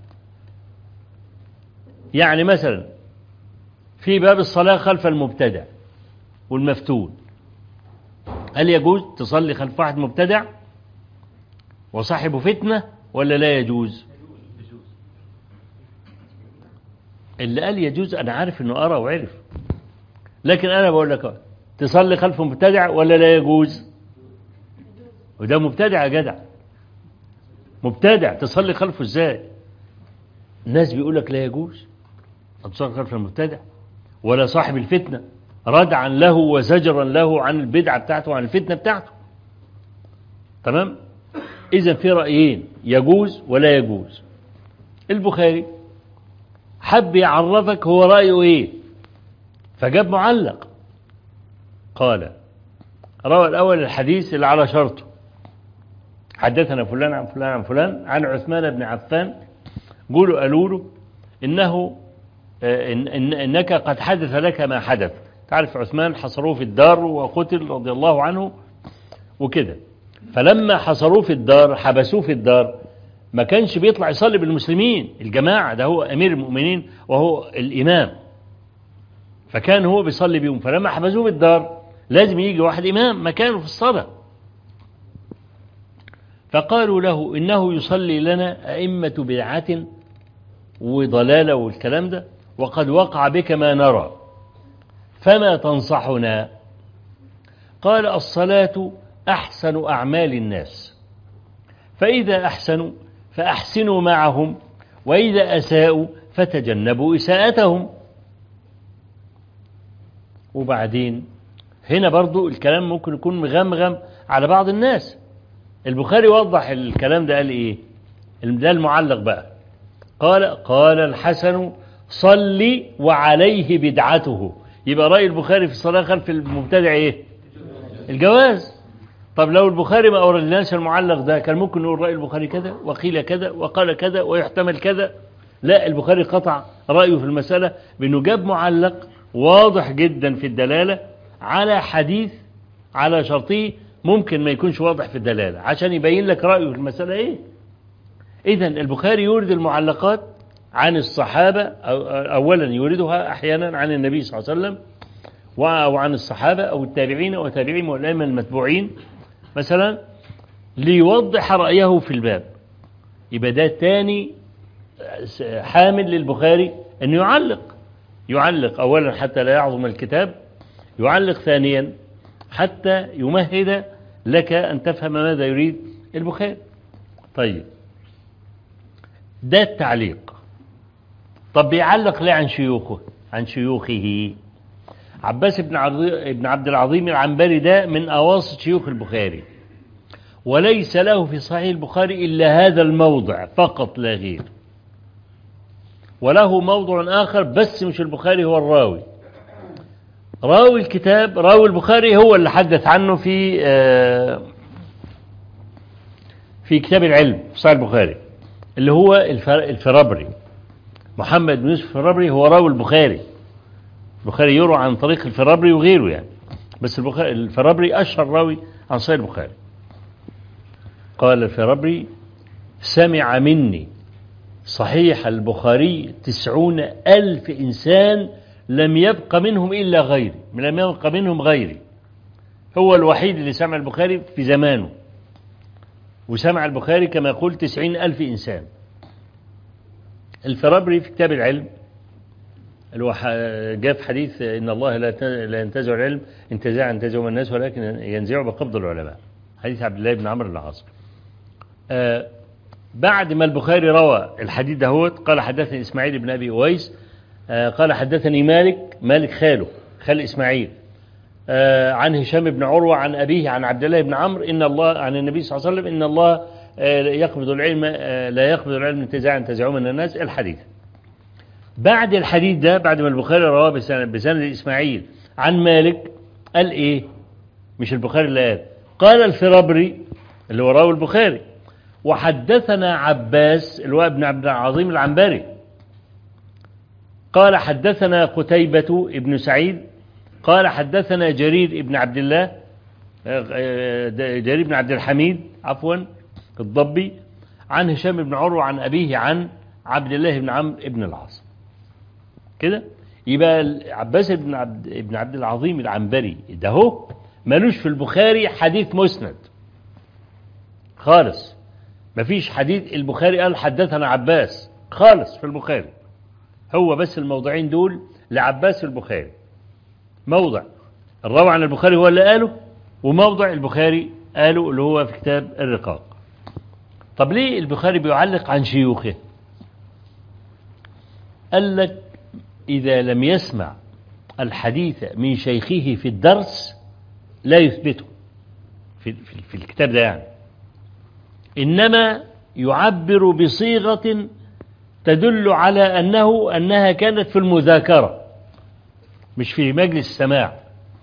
يعني مثلا في باب الصلاة خلف المبتدع والمفتون هل يجوز تصلي خلف واحد مبتدع وصاحب فتنة ولا لا يجوز اللي قال يجوز أنا عارف أنه أرى وعرف لكن أنا بقول لك تصلي خلف مبتدع ولا لا يجوز وده مبتدع يا جدع مبتدع تصلي خلفه ازاي الناس بيقول لك لا يجوز تصلي خلف المبتدع ولا صاحب الفتنة ردعا له وزجرا له عن البدعة بتاعته وعن الفتنة بتاعته تمام إذا في رأيين يجوز ولا يجوز البخاري حب يعرفك هو رأيه إيه فجاب معلق قال روى الأول الحديث اللي على شرطه حدثنا فلان عن فلان عن فلان عن عثمان بن عفان قولوا قالوا له إنه إن إن إنك قد حدث لك ما حدث تعرف عثمان حصروه في الدار وقتل رضي الله عنه وكده فلما حصروه في الدار حبسوه في الدار ما كانش بيطلع يصلي بالمسلمين الجماعة ده هو أمير المؤمنين وهو الإمام فكان هو بيصلي بيهم فلما حبسوه في الدار لازم يجي واحد إمام مكانه في الصلاة فقالوا له إنه يصلي لنا أئمة بدعة وضلالة والكلام ده وقد وقع بك ما نرى فما تنصحنا قال الصلاة أحسن أعمال الناس فإذا أحسنوا فأحسنوا معهم وإذا أساءوا فتجنبوا إساءتهم وبعدين هنا برضو الكلام ممكن يكون مغمغم على بعض الناس البخاري وضح الكلام ده قال إيه ده المعلق بقى قال قال الحسن صلي وعليه بدعته يبقى رأي البخاري في الصلاة خلف المبتدع إيه الجواز طب لو البخاري ما أوردناش المعلق ده كان ممكن نقول رأي البخاري كذا وقيل كذا وقال كذا ويحتمل كذا لا البخاري قطع رأيه في المسألة بأنه جاب معلق واضح جدا في الدلالة على حديث على شرطه ممكن ما يكونش واضح في الدلالة عشان يبين لك رأيه في المسألة إيه إذا البخاري يورد المعلقات عن الصحابة أولا يوردها أحيانا عن النبي صلى الله عليه وسلم وعن الصحابة أو التابعين وتابعين والأئمة المتبوعين مثلا ليوضح رأيه في الباب يبقى ده تاني حامل للبخاري أنه يعلق يعلق أولا حتى لا يعظم الكتاب يعلق ثانيا حتى يمهد لك أن تفهم ماذا يريد البخاري طيب ده التعليق طب بيعلق ليه عن شيوخه عن شيوخه عباس بن عبد بن عبد العظيم العنبري ده من أواسط شيوخ البخاري وليس له في صحيح البخاري إلا هذا الموضع فقط لا غير وله موضع آخر بس مش البخاري هو الراوي راوي الكتاب راوي البخاري هو اللي حدث عنه في آه، في كتاب العلم في صحيح البخاري اللي هو الفر- الفرابري محمد بن يوسف الفرابري هو راوي البخاري البخاري يروى عن طريق الفرابري وغيره يعني بس البخاري الفرابري أشهر راوي عن صحيح البخاري قال الفرابري سمع مني صحيح البخاري تسعون ألف إنسان لم يبق منهم إلا غيري لم يبق منهم غيري هو الوحيد اللي سمع البخاري في زمانه وسمع البخاري كما يقول تسعين ألف إنسان الفرابري في كتاب العلم اللي هو ح- جاء في حديث إن الله لا ت- لا ينتزع العلم انتزاع ينتزعه من الناس ولكن ينزعه بقبض العلماء حديث عبد الله بن عمرو بن العاص آه، بعد ما البخاري روى الحديث دهوت قال حدثني إسماعيل بن أبي أويس آه، قال حدثني مالك مالك خاله خال إسماعيل آه، عن هشام بن عروة عن أبيه عن عبد الله بن عمرو إن الله عن النبي صلى الله عليه وسلم إن الله آه، يقبض العلم آه، لا يقبض العلم انتزاعا انتزعه من الناس الحديث بعد الحديث ده بعد ما البخاري رواه بسند, بسند إسماعيل عن مالك قال إيه مش البخاري اللي قال قال الفرابري اللي هو راوي البخاري وحدثنا عباس اللي هو ابن عبد العظيم العنبري قال حدثنا قتيبة ابن سعيد قال حدثنا جرير ابن عبد الله آه، آه، جرير بن عبد الحميد عفوا الضبي عن هشام بن عروة عن أبيه عن عبد الله بن عمرو بن العاص كده يبقى عباس بن عبد ابن عبد العظيم العنبري ده هو ملوش في البخاري حديث مسند خالص مفيش حديث البخاري قال حدثنا عباس خالص في البخاري هو بس الموضعين دول لعباس البخاري موضع الراوي عن البخاري هو اللي قاله وموضع البخاري قاله اللي هو في كتاب الرقاق طب ليه البخاري بيعلق عن شيوخه قال لك إذا لم يسمع الحديث من شيخه في الدرس لا يثبته في, في, في الكتاب ده يعني إنما يعبر بصيغة تدل على أنه أنها كانت في المذاكرة مش في مجلس السماع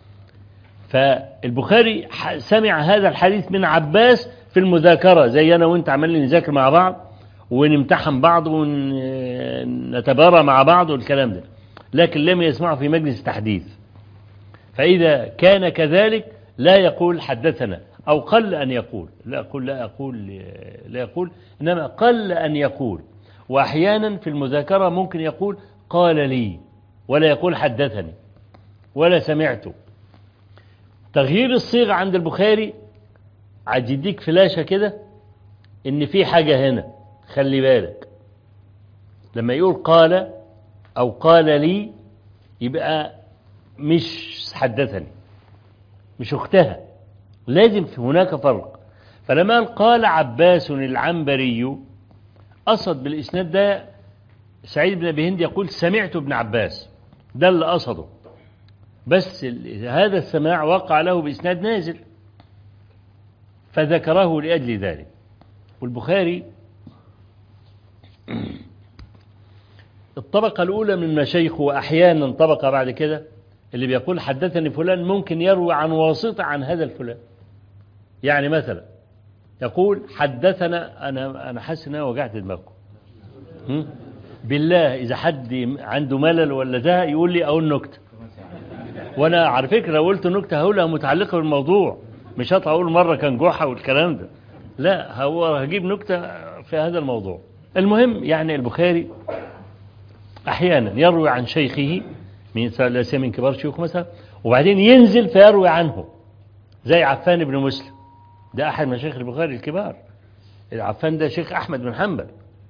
فالبخاري ح- سمع هذا الحديث من عباس في المذاكرة زي أنا وأنت عمالين نذاكر مع بعض ونمتحن بعض ونتبارى مع بعض والكلام ده لكن لم يسمعه في مجلس تحديث فإذا كان كذلك لا يقول حدثنا أو قل أن يقول لا أقول لا أقول لا يقول إنما قل أن يقول وأحيانا في المذاكرة ممكن يقول قال لي ولا يقول حدثني ولا سمعته تغيير الصيغة عند البخاري عاد يديك فلاشة كده إن في حاجة هنا خلي بالك لما يقول قال أو قال لي يبقى مش حدثني مش أختها لازم في هناك فرق فلما قال قال عباس العنبري قصد بالإسناد ده سعيد بن أبي هند يقول سمعت ابن عباس ده اللي قصده بس ال- هذا السماع وقع له بإسناد نازل فذكره لأجل ذلك والبخاري الطبقة الأولى من مشايخه وأحيانا طبقة بعد كده اللي بيقول حدثني فلان ممكن يروي عن واسطة عن هذا الفلان يعني مثلا يقول حدثنا أنا أنا حاسس إن أنا وجعت دماغكم هم؟ بالله إذا حد عنده ملل ولا ده يقول لي أقول نكتة وأنا على فكرة لو قلت نكتة هقولها متعلقة بالموضوع مش هطلع أقول مرة كان جحا والكلام ده لا هو هجيب نكتة في هذا الموضوع المهم يعني البخاري أحيانا يروي عن شيخه من لا سيما من كبار شيوخ مثلا وبعدين ينزل فيروي عنه زي عفان بن مسلم ده أحد مشايخ البخاري الكبار عفان ده شيخ أحمد بن حنبل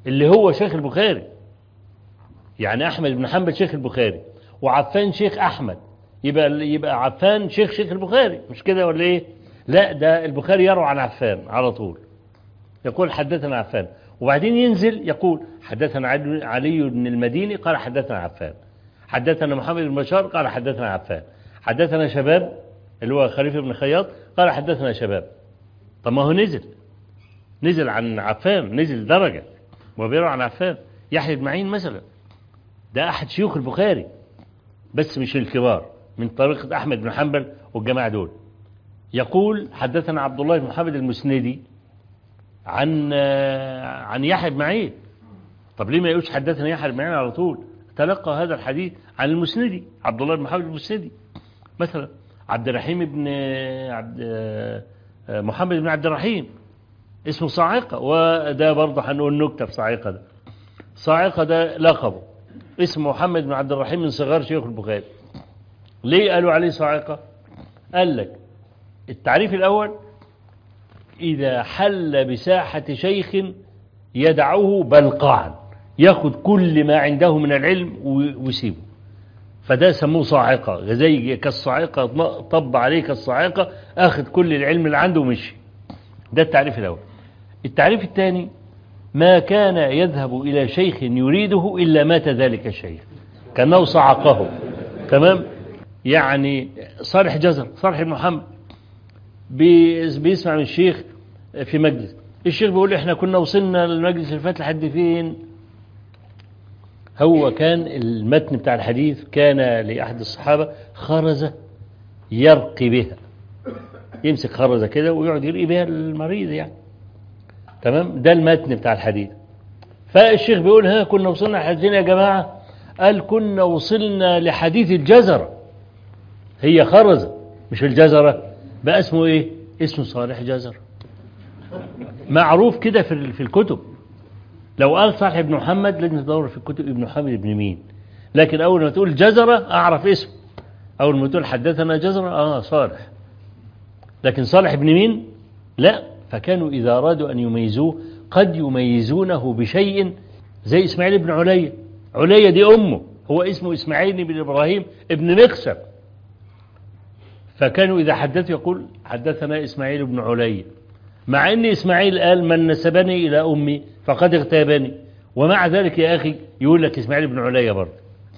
اللي هو شيخ البخاري يعني أحمد بن حنبل شيخ البخاري وعفان شيخ أحمد يبقى يبقى عفان شيخ شيخ البخاري مش كده ولا إيه؟ لا ده البخاري يروي عن عفان على طول يقول حدثنا عفان وبعدين ينزل يقول حدثنا علي- علي بن المديني قال حدثنا عفان حدثنا محمد بن بشار قال حدثنا عفان حدثنا شباب اللي هو خليفة بن خياط قال حدثنا شباب طب ما هو نزل نزل عن عفان نزل درجة وبيروي عن عفان يحيى بن معين مثلا ده أحد شيوخ البخاري بس مش الكبار من طريقة أحمد بن حنبل والجماعة دول يقول حدثنا عبد الله بن محمد المسندي عن عن يحيى بن معين طب ليه ما يقولش حدثنا يحيى بن معين على طول تلقى هذا الحديث عن المسندي عبد الله بن محمد المسندي مثلا عبد الرحيم بن عبد محمد بن عبد الرحيم اسمه صاعقة وده برضه هنقول نكتة في صاعقة ده صاعقة ده لقبه اسمه محمد بن عبد الرحيم من صغار شيوخ البخاري ليه قالوا عليه صاعقة قال لك التعريف الأول إذا حل بساحة شيخ يدعه بلقعا ياخد كل ما عنده من العلم و- ويسيبه فده سموه صاعقة زي كالصاعقة طب عليه كالصاعقة أخذ كل العلم اللي عنده ومشي ده التعريف الأول التعريف الثاني ما كان يذهب إلى شيخ يريده إلا مات ذلك الشيخ كأنه صعقه تمام يعني صالح جزر صالح بن محمد بي- بيسمع من الشيخ في مجلس الشيخ بيقول احنا كنا وصلنا للمجلس اللي فات لحد فين هو كان المتن بتاع الحديث كان لأحد الصحابة خرزة يرقي بها يمسك خرزة كده ويقعد يرقي بها المريض يعني تمام ده المتن بتاع الحديث فالشيخ بيقول ها كنا وصلنا لحد فين يا جماعة قال كنا وصلنا لحديث الجزرة هي خرزة مش الجزرة بقى اسمه ايه اسمه صالح جزر معروف كده في ال- في الكتب لو قال صالح ابن محمد لازم تدور في الكتب ابن محمد ابن مين لكن اول ما تقول جزرة اعرف اسمه اول ما تقول حدثنا جزرة اه صالح لكن صالح ابن مين لا فكانوا اذا ارادوا ان يميزوه قد يميزونه بشيء زي اسماعيل بن عليا عليا دي امه هو اسمه اسماعيل بن ابراهيم ابن مقسم فكانوا إذا حدثوا يقول حدثنا إسماعيل بن علي مع أن إسماعيل قال من نسبني إلى أمي فقد اغتابني ومع ذلك يا أخي يقول لك إسماعيل بن علي برضه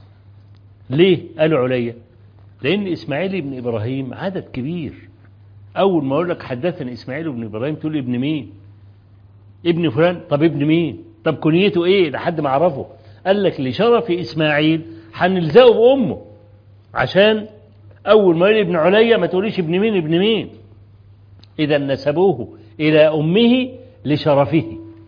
ليه قالوا علي لأن إسماعيل بن إبراهيم عدد كبير أول ما أقول لك حدثني إسماعيل بن إبراهيم تقول لي ابن مين ابن فلان طب ابن مين طب كنيته إيه لحد ما أعرفه قال لك لشرف إسماعيل هنلزقه بأمه عشان أول ما يقول ابن عليا ما تقوليش ابن مين ابن مين إذا نسبوه إلى أمه لشرفه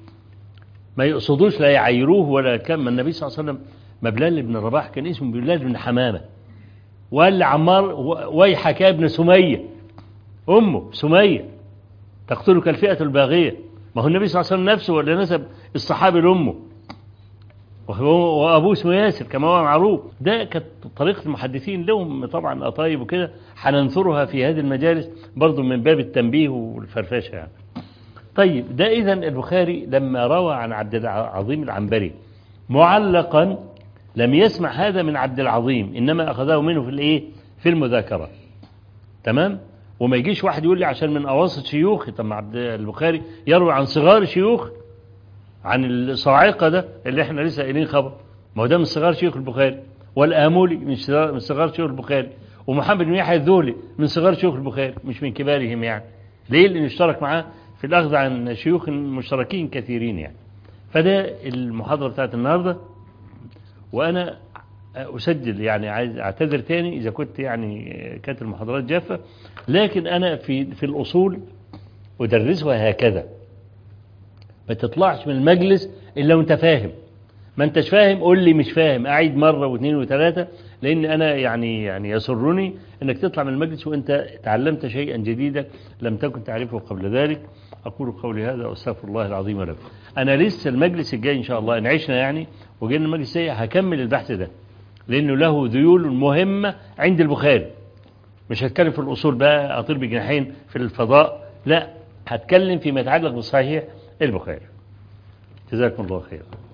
ما يقصدوش لا يعيروه ولا كم النبي صلى الله عليه وسلم ما بلال بن رباح كان اسمه بلال بن حمامة وقال لعمار و- ويحك يا ابن سمية أمه سمية تقتلك الفئة الباغية ما هو النبي صلى الله عليه وسلم نفسه ولا نسب الصحابي لأمه وهو وابوه اسمه ياسر كما هو معروف ده كانت طريقه المحدثين لهم طبعا قطايب وكده هننثرها في هذه المجالس برضو من باب التنبيه والفرفشه يعني طيب ده اذا البخاري لما روى عن عبد العظيم العنبري معلقا لم يسمع هذا من عبد العظيم انما اخذه منه في الايه في المذاكره تمام وما يجيش واحد يقول لي عشان من اواسط شيوخي طب ما عبد البخاري يروي عن صغار شيوخ عن الصاعقة ده اللي احنا لسه قايلين خبر ما هو ده من صغار شيوخ البخاري والآمولي من صغار- من صغار شيوخ البخاري ومحمد بن يحيى الذهلي من صغار شيوخ البخاري مش من كبارهم يعني ليه لأن اشترك معاه في الأخذ عن شيوخ مشتركين كثيرين يعني فده المحاضرة بتاعت النهاردة وأنا أسجل يعني عايز أعتذر تاني إذا كنت يعني كانت المحاضرات جافة لكن أنا في في الأصول أدرسها هكذا ما تطلعش من المجلس إلا وأنت فاهم ما أنتش فاهم قول لي مش فاهم أعيد مرة واثنين وثلاثة لأن أنا يعني يعني يسرني أنك تطلع من المجلس وأنت تعلمت شيئا جديدا لم تكن تعرفه قبل ذلك أقول قولي هذا وأستغفر الله العظيم لكم أنا لسه المجلس الجاي إن شاء الله إن عشنا يعني وجينا المجلس الجاي هكمل البحث ده لأنه له ذيول مهمة عند البخاري مش هتكلم في الأصول بقى أطير بجناحين في الفضاء لا هتكلم فيما يتعلق بصحيح البخاري جزاكم الله خير